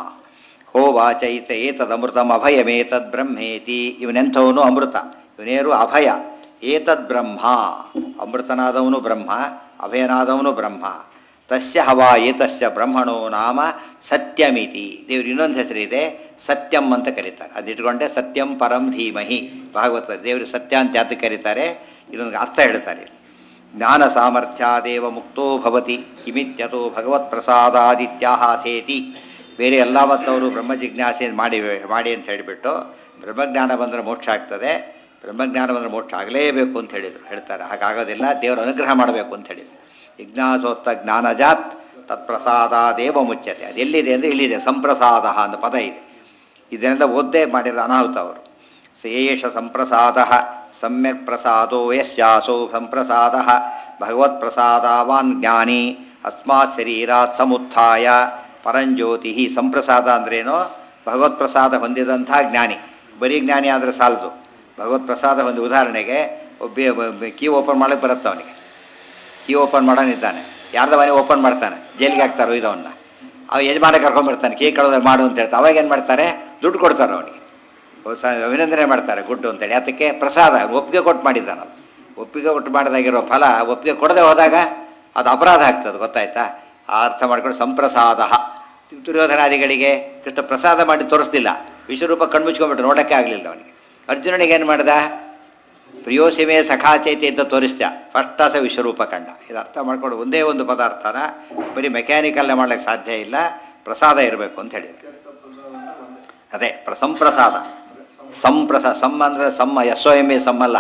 ಹೋವಾಚ ಈತ ಏತದಮೃತಂ ಅಭಯಮೇತದ್ ಬ್ರಹ್ಮೇತಿ ಇವನೆಂಥವನು ಅಮೃತ ಇವನೇರು ಅಭಯ ಏತದ್ ಬ್ರಹ್ಮ ಅಮೃತನಾದವನು ಬ್ರಹ್ಮ ಅಭಯನಾದವನು ಬ್ರಹ್ಮ ತಸ್ಯ ಹವಾ ಏತಸ್ಯ ಬ್ರಹ್ಮಣೋ ನಾಮ ಸತ್ಯಮಿತಿ ದೇವ್ರ ಇನ್ನೊಂದು ಹೆಸರಿದೆ ಸತ್ಯಂ ಅಂತ ಕರೀತಾರೆ ಅದಿಟ್ಕೊಂಡೆ ಸತ್ಯಂ ಪರಂ ಧೀಮಹಿ ಭಾಗವತ ದೇವರು ಸತ್ಯ ಅಂತ ಯಾತಕ್ಕೆ ಕರೀತಾರೆ ಇದೊಂದು ಅರ್ಥ ಹೇಳ್ತಾರೆ ಜ್ಞಾನ ಸಾಮರ್ಥ್ಯಾದೇವ ಮುಕ್ತೋ ಭವತಿ ಕಿಮಿತ್ಯತೋ ಭಗವತ್ ಪ್ರಸಾದಾದಿತ್ಯಾಹಾಥೇತಿ ಬೇರೆ ಎಲ್ಲ ಮತ್ತವರು ಬ್ರಹ್ಮ ಜಿಜ್ಞಾಸೆ ಮಾಡಿ ಮಾಡಿ ಅಂತ ಹೇಳಿಬಿಟ್ಟು ಬ್ರಹ್ಮಜ್ಞಾನ ಬಂದರೆ ಮೋಕ್ಷ ಆಗ್ತದೆ ಬ್ರಹ್ಮಜ್ಞಾನ ಬಂದರೆ ಮೋಕ್ಷ ಆಗಲೇಬೇಕು ಅಂತ ಹೇಳಿದರು ಹೇಳ್ತಾರೆ ಹಾಗಾಗೋದಿಲ್ಲ ದೇವರ ಅನುಗ್ರಹ ಮಾಡಬೇಕು ಅಂತ ಹೇಳಿದರು ಜಿಜ್ಞಾಸೋತ್ತ ಜ್ಞಾನಜಾತ್ ತತ್ಪ್ರಸಾದಾದೇವ ಮುಚ್ಚತೆ ಅದು ಎಲ್ಲಿದೆ ಅಂದರೆ ಇಲ್ಲಿದೆ ಸಂಪ್ರಸಾದ ಅಂತ ಪದ ಇದೆ ಇದನ್ನೆಲ್ಲ ಓದ್ದೇ ಮಾಡಿರೋ ಅನಾಹುತ ಅವರು ಸೇಷ ಸಂಪ್ರಸಾದ ಸಮ್ಯಕ್ ಪ್ರಸಾದೋ ಯಸ್ಯಾಸೋ ಸಂಪ್ರಸಾದ ಭಗವತ್ ಪ್ರಸಾದವಾನ್ ಜ್ಞಾನಿ ಅಸ್ಮಾತ್ ಶರೀರಾತ್ ಸಮುತ್ಥಾಯ ಪರಂಜ್ಯೋತಿ ಸಂಪ್ರಸಾದ ಅಂದ್ರೇನು ಭಗವತ್ ಪ್ರಸಾದ ಹೊಂದಿದಂಥ ಜ್ಞಾನಿ ಬರೀ ಜ್ಞಾನಿ ಆದರೆ ಸಾಲದು ಭಗವತ್ ಪ್ರಸಾದ ಒಂದು ಉದಾಹರಣೆಗೆ ಒಬ್ಬ ಕೀ ಓಪನ್ ಮಾಡಕ್ಕೆ ಬರುತ್ತೆ ಅವನಿಗೆ ಕೀ ಓಪನ್ ಮಾಡೋನಿದ್ದಾನೆ ಯಾರ್ದ ಮನೆ ಓಪನ್ ಮಾಡ್ತಾನೆ ಜೈಲಿಗೆ ಹಾಕ್ತಾರೆ ಇದವನ್ನ ಅವ ಯಜಮಾನ ಕರ್ಕೊಂಡ್ಬರ್ತಾನೆ ಕೀ ಕಳೆದ ಮಾಡು ಅಂತ ಹೇಳ್ತಾರೆ ಅವಾಗ ಏನು ಮಾಡ್ತಾರೆ ದುಡ್ಡು ಕೊಡ್ತಾರೆ ಅವನಿಗೆ ಸ ಅಭಿನಂದನೆ ಮಾಡ್ತಾರೆ ಗುಡ್ಡು ಅಂತೇಳಿ ಅದಕ್ಕೆ ಪ್ರಸಾದ ಒಪ್ಪಿಗೆ ಕೊಟ್ಟು ಮಾಡಿದ್ದಾನೆ ಅದು ಒಪ್ಪಿಗೆ ಕೊಟ್ಟು ಮಾಡಿದಾಗಿರೋ ಫಲ ಒಪ್ಪಿಗೆ ಕೊಡದೆ ಹೋದಾಗ ಅದು ಅಪರಾಧ ಆಗ್ತದೆ ಗೊತ್ತಾಯ್ತಾ ಆ ಅರ್ಥ ಮಾಡ್ಕೊಂಡು ಸಂಪ್ರಸಾದ ದುರ್ಯೋಧನಾದಿಗಳಿಗೆ ಕೃಷ್ಣ ಪ್ರಸಾದ ಮಾಡಿ ತೋರಿಸ್ಲಿಲ್ಲ ವಿಶ್ವರೂಪ ಕಣ್ಮುಚ್ಕೊಂಡ್ಬಿಟ್ಟು ನೋಡೋಕ್ಕೆ ಆಗಲಿಲ್ಲ ಅವನಿಗೆ ಅರ್ಜುನನಿಗೆ ಏನು ಮಾಡ್ದ ಪ್ರಿಯೋಸಿಮೆ ಸಖಾಚೈತಿ ಅಂತ ತೋರಿಸ್ತ ಫಸ್ಟ್ ತಾಸ ವಿಶ್ವರೂಪ ಕಂಡ ಇದು ಅರ್ಥ ಮಾಡ್ಕೊಂಡು ಒಂದೇ ಒಂದು ಪದಾರ್ಥನ ಬರೀ ಮೆಕ್ಯಾನಿಕಲ್ಲೇ ಮಾಡ್ಲಿಕ್ಕೆ ಸಾಧ್ಯ ಇಲ್ಲ ಪ್ರಸಾದ ಇರಬೇಕು ಅಂತ ಹೇಳಿದ್ರು ಅದೇ ಪ್ರ ಸಂಪ್ರಸಾದ ಸಂಪ್ರಸ ಸಮ್ ಅಂದರೆ ಸಮ್ಮ ಎಸ್ ಒ ಎಮ್ ಎ ಸಮ್ಮಲ್ಲ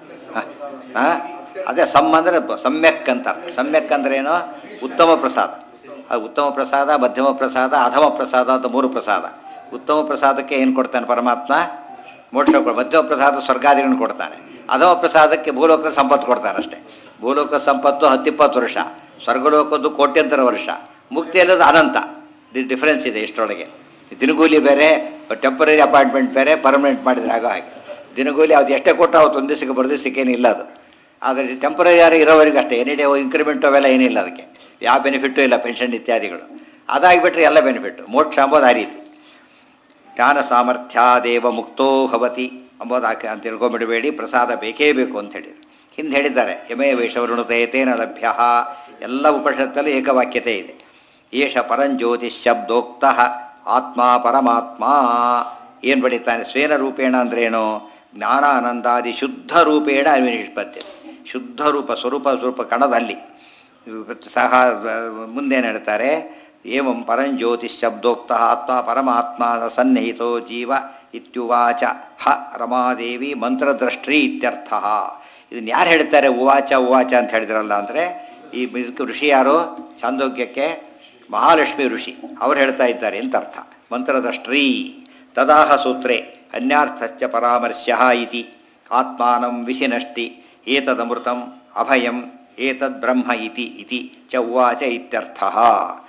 ಹಾಂ ಅದೇ ಸಮ್ ಅಂದರೆ ಬ- ಸಮ್ಯಕ್ ಅಂತ ಅರ್ಥ. ಸಮ್ಯಕ್ ಅಂದ್ರೆ ಏನು ಉತ್ತಮ ಪ್ರಸಾದ ಅದು ಉತ್ತಮ ಪ್ರಸಾದ ಮಧ್ಯಮ ಪ್ರಸಾದ ಅಧಮ ಪ್ರಸಾದ ಅಂತ ಮೂರು ಪ್ರಸಾದ ಉತ್ತಮ ಪ್ರಸಾದಕ್ಕೆ ಏನು ಕೊಡ್ತಾನೆ ಪರಮಾತ್ಮ ಮೋಕ್ಷ ಕೊಡ್ ಮಧ್ಯಮ ಪ್ರಸಾದ ಸ್ವರ್ಗಾದಿಗಳನ್ನು ಕೊಡ್ತಾನೆ ಅಧಮ ಪ್ರಸಾದಕ್ಕೆ ಭೂಲೋಕದ ಸಂಪತ್ತು ಕೊಡ್ತಾನೆ ಅಷ್ಟೇ ಭೂಲೋಕದ ಸಂಪತ್ತು ಹತ್ತಿಪ್ಪತ್ತು ವರ್ಷ ಸ್ವರ್ಗಲೋಕದ್ದು ಕೋಟ್ಯಂತರ ವರ್ಷ ಮುಕ್ತಿ ಅನ್ನೋದು ಅನಂತ ಡಿ- ಡಿಫರೆನ್ಸ್ ಇದೆ ಇಷ್ಟರೊಳಗೆ ದಿನಗೂಲಿ ಬೇರೆ ಟೆಂಪರರಿ ಅಪಾಯಿಂಟ್ಮೆಂಟ್ ಬೇರೆ ಪರ್ಮನೆಂಟ್ ಮಾಡಿದ್ರೆ ಆಗೋ ಹಾಗೆ ದಿನಗೂಲಿ ಅದು ಎಷ್ಟೇ ಕೊಟ್ಟರು ಅವತ್ತು ಒಂದು ದಿವಸಕ್ಕೆ ಬರೋ ದಿವಸಕ್ಕೆ ಏನಿಲ್ಲ ಅದು ಆದರೆ ಟೆಂಪರರಿ ಯಾರು ಇರೋವರೆಗೂ ಅಷ್ಟೇ ಎನಿ ಡೇ ಇನ್ಕ್ರಿಮೆಂಟ್ ಅವೆಲ್ಲ ಏನಿಲ್ಲ ಅದಕ್ಕೆ ಯಾವ ಬೆನಿಫಿಟ್ಟು ಇಲ್ಲ ಪೆನ್ಷನ್ ಇತ್ಯಾದಿಗಳು ಅದಾಗಿಬಿಟ್ರೆ ಎಲ್ಲ ಬೆನಿಫಿಟ್ಟು ಮೋಕ್ಷ ಅಂಬೋದು ಆ ರೀತಿ ಜ್ಞಾನ ಸಾಮರ್ಥ್ಯಾದೇವ ಮುಕ್ತೋ ಭವತಿ ಅಂಬೋದು ಆಕೆ ಅಂತ ತಿಳ್ಕೊಂಬಿಡಬೇಡಿ ಪ್ರಸಾದ ಬೇಕೇ ಬೇಕು ಅಂತ ಹೇಳಿದರು ಹಿಂದೆ ಹೇಳಿದ್ದಾರೆ ಯಮೇ ವೇಷವೃಣುತೇತೇನ ಲಭ್ಯ ಎಲ್ಲ ಉಪನಿಷತ್ತಲ್ಲೂ ಏಕವಾಕ್ಯತೆ ಇದೆ ಏಷ ಪರಂಜ್ಯೋತಿ ಶಬ್ದೋಕ್ತ ಆತ್ಮ ಪರಮಾತ್ಮ ಏನು ಬಡಿತಾನೆ ಸ್ವೇನ ರೂಪೇಣ ಅಂದ್ರೇನು ಜ್ಞಾನಾನಂದಾದಿ ಶುದ್ಧ ರೂಪೇಣ ಅನ್ವಿನಿಷ್ಪತ್ತೆ ಶುದ್ಧ ರೂಪ ಸ್ವರೂಪ ಸ್ವರೂಪ ಕಣದಲ್ಲಿ ಸಹ ಮುಂದೇನು ಹೇಳ್ತಾರೆ ಏವಂ ಪರಂಜ್ಯೋತಿ ಶಬ್ದೋಕ್ತ ಆತ್ಮ ಪರಮಾತ್ಮ ಸನ್ನಿಹಿತೋ ಜೀವ ಇತ್ಯುವಾಚ ಹ ರಮಾದೇವಿ ಮಂತ್ರದ್ರಷ್ಟ್ರಿ ಇತ್ಯರ್ಥ ಇದನ್ನು ಯಾರು ಹೇಳ್ತಾರೆ ಉವಾಚ ಉವಾಚ ಅಂತ ಹೇಳಿದ್ರಲ್ಲ ಅಂದರೆ ಈ ಇದಕ್ಕೆ ಋಷಿ ಯಾರು ಚಾಂದೋಗ್ಯಕ್ಕೆ ಮಹಾಲಕ್ಷ್ಮಿ ಋಷಿ ಅವ್ರು ಹೇಳ್ತಾ ಇದ್ದಾರೆ ಅಂತ ಅರ್ಥ ಮಂತ್ರದ್ರಷ್ಟ್ರೀ ತದಾಹ ಸೂತ್ರೆ ಅನ್ಯಾರ್ಥಶ್ಚ ಪರಾಮರ್ಶ್ಯ ಇತಿ ಆತ್ಮಾನಂ ವಿಶಿನಷ್ಟಿ ಏತದಮೃತಂ ಅಭಯಂ ಏತದ್ ಬ್ರಹ್ಮ ಇತಿ ಇತಿ ಚ ಉವಾಚ ಇತ್ಯರ್ಥಃ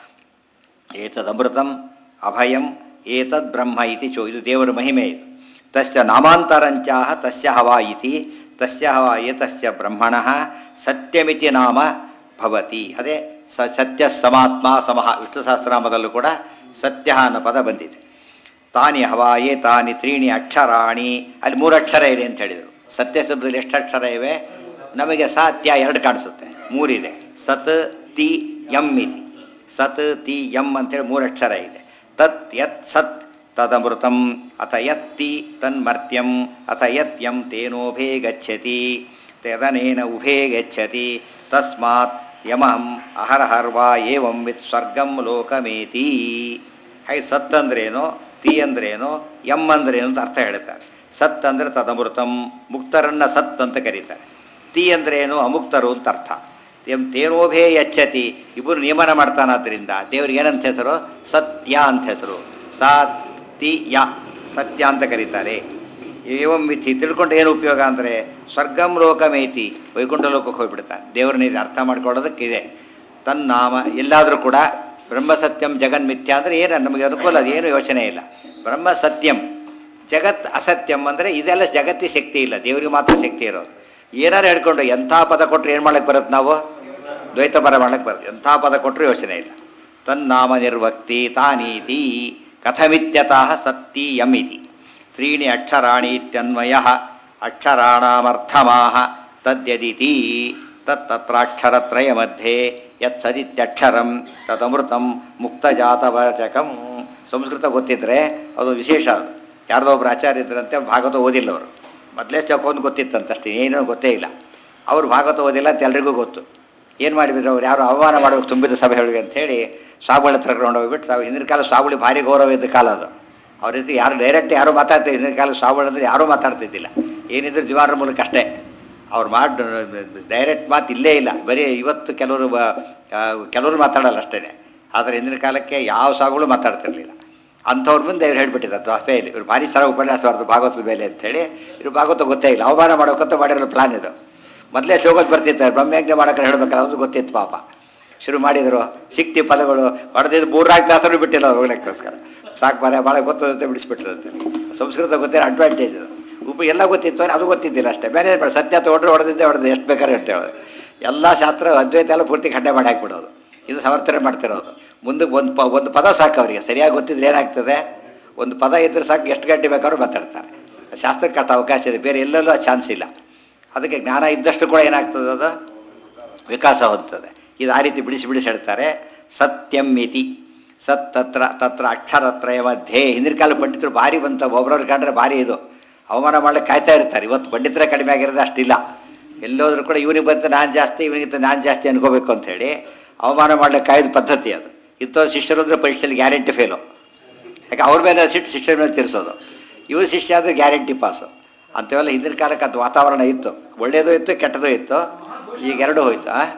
ಏತದಮೃತಂ ಅಭಯಂ ಏತದ್ ಬ್ರಹ್ಮ ಇತಿ ಚೋ ಇದು ದೇವರ ಮಹಿಮೆ ಇದು ತಸ್ಯ ನಾಮಾಂತರಂಚಾಹ ತಸ್ಯ ಹವಾ ಇತಿ ತಸ್ಯ ಹವಾ ಏತಸ್ಯ ಬ್ರಹ್ಮಣಃ ಸತ್ಯಮಿತಿ ನಾಮ ಭವತಿ ಅದೇ ಸ ಸತ್ಯ ಸಮಾತ್ಮ ಸಮಃ ವಿಷ್ಣು ಸಹಸ್ರನಾಮದಲ್ಲೂ ಕೂಡ ಸತ್ಯ ಅನ್ನೋ ಪದ ಬಂದಿದೆ ತಾನಿ ಹವಾಯೇ ತಾನಿ ತ್ರೀಣಿ ಅಕ್ಷರಾಣಿ ಅಲ್ಲಿ ಮೂರು ಅಕ್ಷರ ಇದೆ ಅಂತ ಹೇಳಿದರು ಸತ್ಯ ಶಬ್ದದಲ್ಲಿ ಎಷ್ಟು ಅಕ್ಷರ ಇವೆ ನಮಗೆ ಸತ್ಯ ಎರಡು ಕಾಣಿಸುತ್ತೆ ಮೂರಿದೆ ಸತ್ ತಿ ಯಂ ಇತಿ ಸತ್ ತಿ ಯಂ ಅಂತೇಳಿ ಮೂರು ಅಕ್ಷರ ಇದೆ ತತ್ ಯತ್ ಸತ್ ತದಮೃತಂ ಅಥ ಯತ್ತಿ ತನ್ಮರ್ತ್ಯಂ ಅಥ ಯತ್ ಯಂ ತೇನೋಭೇ ಗಚ್ಚತಿ ತದನೇನ ಉಭೇ ಗಚ್ಚತಿ ತಸ್ಮಾತ್ ಯಮಹಂ ಅಹರಹರ್ವಾ ಏವಂ ವಿತ್ ಸ್ವರ್ಗಂ ಲೋಕಮೇತಿ ಹಾಗೆ ಸತ್ ಅಂದ್ರೇನು ತಿ ಅಂದ್ರೇನು ಎಂ ಅಂದ್ರೇನು ಅಂತ ಅರ್ಥ ಹೇಳ್ತಾರೆ ಸತ್ ಅಂದರೆ ತದಮೃತಂ ಮುಕ್ತರನ್ನ ಸತ್ ಅಂತ ಕರೀತಾರೆ ತಿ ಅಂದ್ರೇನು ಅಮುಕ್ತರು ಅಂತ ಅರ್ಥ ಎಂ ತೇನೋಭೇ ಯಚ್ಚತಿ ಇಬ್ಬರು ನಿಯಮನ ಮಾಡ್ತಾನಾದ್ರಿಂದ ದೇವ್ರಿಗೆ ಏನಂತ ಹೆಸರು ಸತ್ಯ ಅಂತ ಹೆಸರು ಸತ್ತಿ ಯ ಸತ್ಯ ಅಂತ ಕರೀತಾರೆ ಏವಂ ಮಿಥಿ ತಿಳ್ಕೊಂಡು ಏನು ಉಪಯೋಗ ಅಂದರೆ ಸ್ವರ್ಗಂ ಲೋಕಮೇತಿ ವೈಕುಂಠ ಲೋಕಕ್ಕೆ ಹೋಗ್ಬಿಡ್ತಾನೆ ದೇವ್ರನ್ನ ಇದು ಅರ್ಥ ಮಾಡ್ಕೊಳ್ಳೋದಕ್ಕಿದೆ ತನ್ನಾಮ ಎಲ್ಲಾದರೂ ಕೂಡ ಬ್ರಹ್ಮ ಸತ್ಯಂ ಜಗನ್ ಮಿಥ್ಯ ಅಂದರೆ ಏನು ನಮಗೆ ಅನುಕೂಲ ಅದು ಏನು ಯೋಚನೆ ಇಲ್ಲ ಬ್ರಹ್ಮ ಸತ್ಯಂ ಜಗತ್ ಅಸತ್ಯಂ ಅಂದರೆ ಇದೆಲ್ಲ ಜಗತ್ತಿ ಶಕ್ತಿ ಇಲ್ಲ ದೇವರಿಗೆ ಮಾತ್ರ ಶಕ್ತಿ ಇರೋದು ಏನಾರು ಹೇಳ್ಕೊಂಡು ಎಂಥ ಪದ ಕೊಟ್ಟರೆ ಏನು ಮಾಡಕ್ಕೆ ಬರುತ್ತೆ ನಾವು ದ್ವೈತ ಪರ ಮಾಡಕ್ಕೆ ಬರುತ್ತೆ ಎಂಥ ಪದ ಕೊಟ್ಟರು ಯೋಚನೆ ಇಲ್ಲ ತನ್ನಾಮ ನಿರ್ವಕ್ತಿ ತಾನೀತಿ ಕಥಮಿತ್ಯತಃ ಸತ್ತಿ ಯಮಿತಿ ತ್ರೀಣಿ ಅಕ್ಷರಾಣಿ ಇತ್ಯನ್ವಯ ಅಕ್ಷರಾಣಾಮರ್ಥಮಾಹ ತದ್ಯದಿತಿ ತತ್ತತ್ರಾಕ್ಷರತ್ರಯ ಮಧ್ಯೆ ಯತ್ ಸದಿತ್ಯಕ್ಷರಂ ತದಮೃತಂ ಮುಕ್ತಜಾತವಾಚಕಂ ಸಂಸ್ಕೃತ ಗೊತ್ತಿದ್ರೆ ಅದು ವಿಶೇಷ ಅದು ಯಾರ್ದೋ ಒಬ್ರು ಆಚಾರ್ಯ ಇದ್ರಂತೆ ಭಾಗವತ ಓದಿಲ್ಲ ಅವರು ಮೊದಲೇ ಚೌಕೊಂದು ಗೊತ್ತಿತ್ತಂತಷ್ಟೇ ಏನೂ ಗೊತ್ತೇ ಇಲ್ಲ ಅವ್ರು ಭಾಗವತ ಓದಿಲ್ಲ ಅಂತ ಎಲ್ರಿಗೂ ಗೊತ್ತು ಏನು ಮಾಡಿಬಿಟ್ರು ಅವ್ರು ಯಾರು ಅವಮಾನ ಮಾಡಬೇಕು ತುಂಬಿದ ಸಭೆಗಳಿಗೆ ಅಂಥೇಳಿ ಸ್ವಾಮಿಗಳ ಹತ್ರ ಕರ್ಕೊಂಡು ಹೋಗ್ಬಿಟ್ಟು ಸಾವು ಹಿಂದಿನ ಕಾಲ ಸ್ವಾಮಿಗಳು ಭಾರಿ ಗೌರವ ಇದ್ದ ಕಾಲ ಅದು ಅವ್ರ ಜೊತೆ ಯಾರು ಡೈರೆಕ್ಟ್ ಯಾರೂ ಮಾತಾಡ್ತಾ ಹಿಂದಿನ ಕಾಲ ಸ್ವಾಮಿಗಳು ಅಂದರೆ ಯಾರೂ ಮಾತಾಡ್ತಿದ್ದಿಲ್ಲ ಏನಿದ್ರು ಜೀವಾರ ಮೂಲಕ ಅಷ್ಟೇ ಅವ್ರು ಮಾಡಿ ಡೈರೆಕ್ಟ್ ಮಾತು ಇಲ್ಲೇ ಇಲ್ಲ ಬರೀ ಇವತ್ತು ಕೆಲವರು ಬ- ಆ, ಕೆಲವರು ಮಾತಾಡಲ್ಲ ಅಷ್ಟೇ ಆದರೆ ಹಿಂದಿನ ಕಾಲಕ್ಕೆ ಯಾವ ಸ್ವಾಮಿಗಳು ಮಾತಾಡ್ತಿರ್ಲಿಲ್ಲ ಅಂಥವ್ರ ಮುಂದೆ ಇವ್ರು ಹೇಳ್ಬಿಟ್ಟಿದ್ದಾರೆ ದ್ವಾಪೆಯಲ್ಲಿ ಇವ್ರು ಭಾರಿ ಸಲ ಉಪನ್ಯಾಸ ಮಾಡ್ದು ಭಾಗವತದ ಮೇಲೆ ಅಂತೇಳಿ ಇವ್ರು ಭಾಗವತ ಗೊತ್ತೇ ಇಲ್ಲ ಅವಮಾನ ಮಾಡೋಕ್ಕಂತ ಮಾಡಿರೋ ಪ್ಲಾನ್ ಇದು ಮೊದಲೇ ಶೋಗೋದು ಬರ್ತಿರ್ತಾರೆ ಬ್ರಹ್ಮಯಜ್ಞ ಮಾಡೋಕೆ ಹೇಳ್ಬೇಕಲ್ಲ ಅದು ಗೊತ್ತಿತ್ತು ಪಾಪ ಶುರು ಮಾಡಿದರು ಸಿಕ್ತಿ ಪದಗಳು ಹೊಡೆದಿದ್ದು ಮೂರ್ನಾಲ್ಕು ಕ್ಲಾಸರು ಬಿಟ್ಟಿಲ್ಲ ಅವ್ರು ಹೋಗ್ಲಿಕ್ಕೋಸ್ಕರ ಸಾಕು ಮನೆ ಭಾಳ ಗೊತ್ತದಂತೆ ಬಿಡಿಸ್ಬಿಟ್ರು ಅಂತೇಳಿ ಸಂಸ್ಕೃತ ಗೊತ್ತಿರೋ ಅಡ್ವಾಂಟೇಜ್ ಅದು ಉಪ ಎಲ್ಲ ಗೊತ್ತಿತ್ತು ಅಂದ್ರೆ ಅದು ಗೊತ್ತಿದ್ದಿಲ್ಲ ಅಷ್ಟೇ ಬೇರೆ ಏನ್ ಮಾಡೋದು? ಸತ್ಯ ತೊಗೊಂಡ್ರೆ ಹೊಡೆದಿದ್ದೆ ಹೊಡೆದು ಎಷ್ಟು ಬೇಕಾದ್ರೆ ಹೇಳ್ತೇವೆ ಎಲ್ಲ ಶಾಸ್ತ್ರ ಅದ್ವೈತ ಎಲ್ಲ ಪೂರ್ತಿ ಖಂಡೆ ಮಾಡಿ ಹಾಕ್ಬಿಡೋದು ಇದು ಸಮರ್ಥನೆ ಮಾಡ್ತಿರೋದು ಮುಂದಕ್ಕೆ ಒಂದು ಪ ಒಂದು ಪದ ಸಾಕು ಅವರಿಗೆ ಸರಿಯಾಗಿ ಗೊತ್ತಿದ್ರೆ ಏನಾಗ್ತದೆ ಒಂದು ಪದ ಇದ್ರೆ ಸಾಕು ಎಷ್ಟು ಗಂಟೆ ಬೇಕಾದ್ರೂ ಮಾತಾಡ್ತಾರೆ ಶಾಸ್ತ್ರಕ್ಕೆ ಕಟ್ಟ ಅವಕಾಶ ಇದೆ ಬೇರೆ ಎಲ್ಲೆಲ್ಲೂ ಆ ಚಾನ್ಸ್ ಇಲ್ಲ ಅದಕ್ಕೆ ಜ್ಞಾನ ಇದ್ದಷ್ಟು ಕೂಡ ಏನಾಗ್ತದೆ ಅದು ವಿಕಾಸ ಹೊಂದುತ್ತದೆ ಇದು ಆ ರೀತಿ ಬಿಡಿಸಿ ಬಿಡಿಸಿ ಹೇಳ್ತಾರೆ ಸತ್ಯಂ ಇತಿ ಸತ್ ತತ್ರ ತತ್ರ ಅಕ್ಷರತ್ರಯ ಮಧ್ಯೆ ಹಿಂದಿನ ಕಾಲ ಪಂಡಿತರು ಭಾರಿ ಬಂತ ಒಬ್ಬರವ್ರು ಕಂಡ್ರೆ ಭಾರಿ ಇದು ಅವಮಾನ ಮಾಡ್ಲಿಕ್ಕೆ ಕಾಯ್ತಾ ಇರ್ತಾರೆ ಇವತ್ತು ಪಂಡಿತರೇ ಕಡಿಮೆ ಆಗಿರೋದು ಅಷ್ಟಿಲ್ಲ ಎಲ್ಲೋದ್ರೂ ಕೂಡ ಇವನಿಗೆ ಬಂತ ನಾನು ಜಾಸ್ತಿ ಇವನಿಗಿಂತ ನಾನು ಜಾಸ್ತಿ ಅನ್ಕೋಬೇಕು ಅಂತ ಹೇಳಿ ಅವಮಾನ ಮಾಡ್ಲಿಕ್ಕೆ ಕಾಯ್ದ ಪದ್ಧತಿ ಅದು ಇತ್ತು ಶಿಷ್ಯರು ಅಂದರೆ ಪರೀಕ್ಷೆಯಲ್ಲಿ ಗ್ಯಾರಂಟಿ ಫೇಲು ಯಾಕೆ ಅವ್ರ ಮೇಲೆ ಸಿಟ್ಟು ಶಿಷ್ಯರ ಮೇಲೆ ತಿರ್ಸೋದು ಇವ್ರ ಶಿಷ್ಯ ಆದರೆ ಗ್ಯಾರಂಟಿ ಪಾಸು ಅಂಥವೆಲ್ಲ ಹಿಂದಿನ ಕಾಲಕ್ಕೆ ಅದು ವಾತಾವರಣ ಇತ್ತು ಒಳ್ಳೆಯದು ಇತ್ತು ಕೆಟ್ಟದ್ದು ಇತ್ತು ಈಗ ಎರಡು ಹೋಯ್ತು ಆ?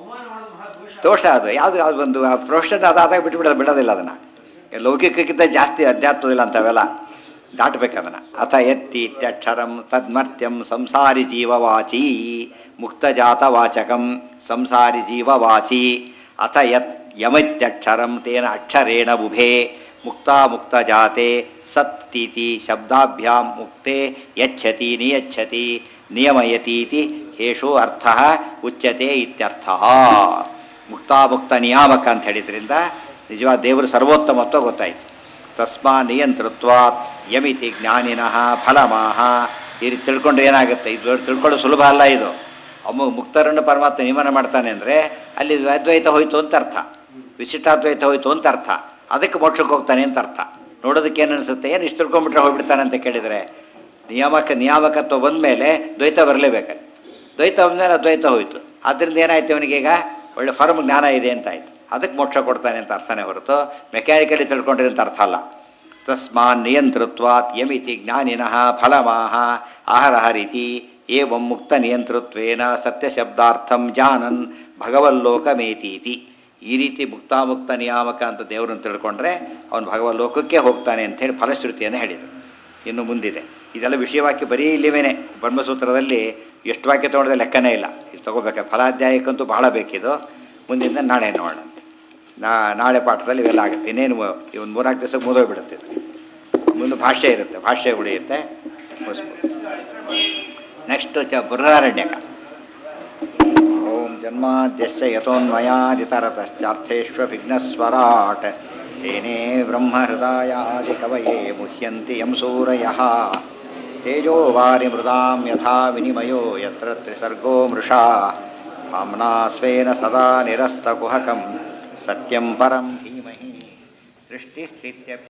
ದೋಷ ಅದು ಯಾವುದು ಯಾವ್ದು ಒಂದು ಪ್ರೊಫೆಷನ್ ಅದಾದಾಗ ಬಿಟ್ಬಿಡೋದು ಬಿಡೋದಿಲ್ಲ ಅದನ್ನು ಲೌಕಿಕಕ್ಕಿಂತ ಜಾಸ್ತಿ ಅಧ್ಯಾತ್ಮದಿಲ್ಲ ಅಂತವೆಲ್ಲ ದಾಟಬೇಕು ಅದನ್ನು ಅಥ ಎತ್ತಿ ಇತ್ಯಕ್ಷರಂ ತದ್ಮರ್ತ್ಯಂ ಸಂಸಾರಿ ಜೀವವಾಚಿ ಮುಕ್ತಜಾತ ವಾಚಕಂ ಸಂಸಾರಿ ಜೀವವಾಚಿ ಅಥ ಯತ್ ಯಮಿತ್ಯಕ್ಷರಂ ತೇನ ಅಕ್ಷರೇಣ ಬುಭೆ ಮುಕ್ತಾ ಮುಕ್ತ ಜಾತೆ ಸತ್ತೀತಿ ಶಬ್ದಾಭ್ಯಾಂ ಮುಕ್ತೆ ಯಚ್ಛತಿ ನಿಯಚ್ಛತಿ ನಿಯಮಯತೀತಿ ಹೇಷೋ ಅರ್ಥ ಉಚ್ಯತೆ ಇತ್ಯರ್ಥ ಮುಕ್ತಾಮುಕ್ತ ನಿಯಾಮಕ ಅಂತ ಹೇಳಿದ್ರಿಂದ ನಿಜವಾದ ದೇವರು ಸರ್ವೋತ್ತಮತ್ವ ಗೊತ್ತಾಯಿತು ತಸ್ಮಾ ನಿಯಂತೃತ್ವಾತ್ ಯಮಿತಿ ಜ್ಞಾನಿನಃ ಫಲಮಾಹ ಈ ರೀತಿ ತಿಳ್ಕೊಂಡ್ರೆ ಏನಾಗುತ್ತೆ ಇದು ತಿಳ್ಕೊಳ್ಳೋದು ಸುಲಭ ಅಲ್ಲ ಇದು ಅಮ್ಮ ಮುಕ್ತರನ್ನು ಪರಮಾತ್ಮ ನಿಯಮನ ಮಾಡ್ತಾನೆ ಅಂದರೆ ಅಲ್ಲಿ ಅದ್ವೈತ ಹೋಯ್ತು ಅಂತ ಅರ್ಥ ವಿಶಿಷ್ಟಾದ್ವೈತ ಹೋಯ್ತು ಅಂತ ಅರ್ಥ ಅದಕ್ಕೆ ಮೋಕ್ಷಕ್ಕೆ ಹೋಗ್ತಾನೆ ಅಂತ ಅರ್ಥ ನೋಡೋದಕ್ಕೆ ಏನು ಅನಿಸುತ್ತೆ ಏನು ಇಷ್ಟು ತಿಳ್ಕೊಂಬಿಟ್ರೆ ಹೋಗ್ಬಿಡ್ತಾನೆ ಅಂತ ಕೇಳಿದರೆ ನಿಯಾಮಕ ನಿಯಾಮಕತ್ವ ಬಂದ ಮೇಲೆ ದ್ವೈತ ಬರಲೇಬೇಕಲ್ಲಿ ದ್ವೈತ ಬಂದಮೇಲೆ ಅದ್ವೈತ ಹೋಯ್ತು ಆದ್ದರಿಂದ ಏನಾಯ್ತು ಅವನಿಗೀಗ ಒಳ್ಳೆ ಫರ್ಮ್ ಜ್ಞಾನ ಇದೆ ಅಂತ ಆಯ್ತು ಅದಕ್ಕೆ ಮೋಕ್ಷ ಕೊಡ್ತಾನೆ ಅಂತ ಅರ್ಥನೇ ಹೊರತು ಮೆಕ್ಯಾನಿಕಲಿ ತಿಳ್ಕೊಂಡ್ರೆ ಅಂತ ಅರ್ಥ ಅಲ್ಲ ತಸ್ಮಾನ್ ನಿಯಂತೃತ್ವಾತ್ ಯಮಿತಿ ಜ್ಞಾನಿನಃ ಫಲಮಾಹ ಆಹರಹರಿತಿ ಏವಂ ಮುಕ್ತ ನಿಯಂತೃತ್ವೇನ ಸತ್ಯಶಬ್ದಾರ್ಥಂ ಜಾನನ್ ಭಗವಲ್ಲೋಕಮೇತೀತಿ ಈ ರೀತಿ ಮುಕ್ತಾಮುಕ್ತ ನಿಯಾಮಕ ಅಂತ ದೇವರನ್ನು ತಿಳ್ಕೊಂಡ್ರೆ ಅವನು ಭಗವಲ್ಲೋಕಕ್ಕೆ ಹೋಗ್ತಾನೆ ಅಂಥೇಳಿ ಫಲಶ್ರುತಿಯನ್ನು ಹೇಳಿದರು ಇನ್ನು ಮುಂದಿದೆ ಇದೆಲ್ಲ ವಿಷಯವಾಕ್ಯ ಬರೀ ಇಲ್ಲಿವೇನೆ ಬ್ರಹ್ಮಸೂತ್ರದಲ್ಲಿ ಎಷ್ಟು ವಾಕ್ಯ ತೊಗೊಂಡ್ರೆ ಲೆಕ್ಕನೇ ಇಲ್ಲ ಇದು ತಗೋಬೇಕು ಫಲಾಧ್ಯಾಯಕ್ಕಂತೂ ಬಹಳ ಬೇಕಿದು ಮುಂದಿನ ನಾಳೆ ನೋಡೋಣ ನಾ ನಾಳೆ ಪಾಠದಲ್ಲಿ ಇವೆಲ್ಲ ಆಗುತ್ತೆ ಇನ್ನೇನು ಈ ಒಂದು ಮೂರ್ನಾಲ್ಕು ದಿವಸ ಮುಗಿದೋಗ್ಬಿಡುತ್ತೆ ಇದು. ಮುಂದೆ ಭಾಷೆ ಇರುತ್ತೆ ಭಾಷೆ ಉಳಿಯುತ್ತೆ ನೆಕ್ಸ್ಟ್ ಚ ಬೃಹದಾರಣ್ಯಕ ಓಂ ಜನ್ಮಾದ್ಯಸ್ಯ ಯಥೋನ್ಮಯಾದಿತರತಶ್ಚಾರ್ಥೇಶ್ವ ವಿಘ್ನಸ್ವರಾಟ್ तेने ब्रह्महृदायादिकवये मुह्यन्ति यं सूरयः तेजो वारिमृदां यथा विनिमयो यत्र त्रिसर्गो मृषा धाम्ना स्वेन सदा निरस्तकुहकं सत्यं परं धीमहि सृष्टिस्थित्य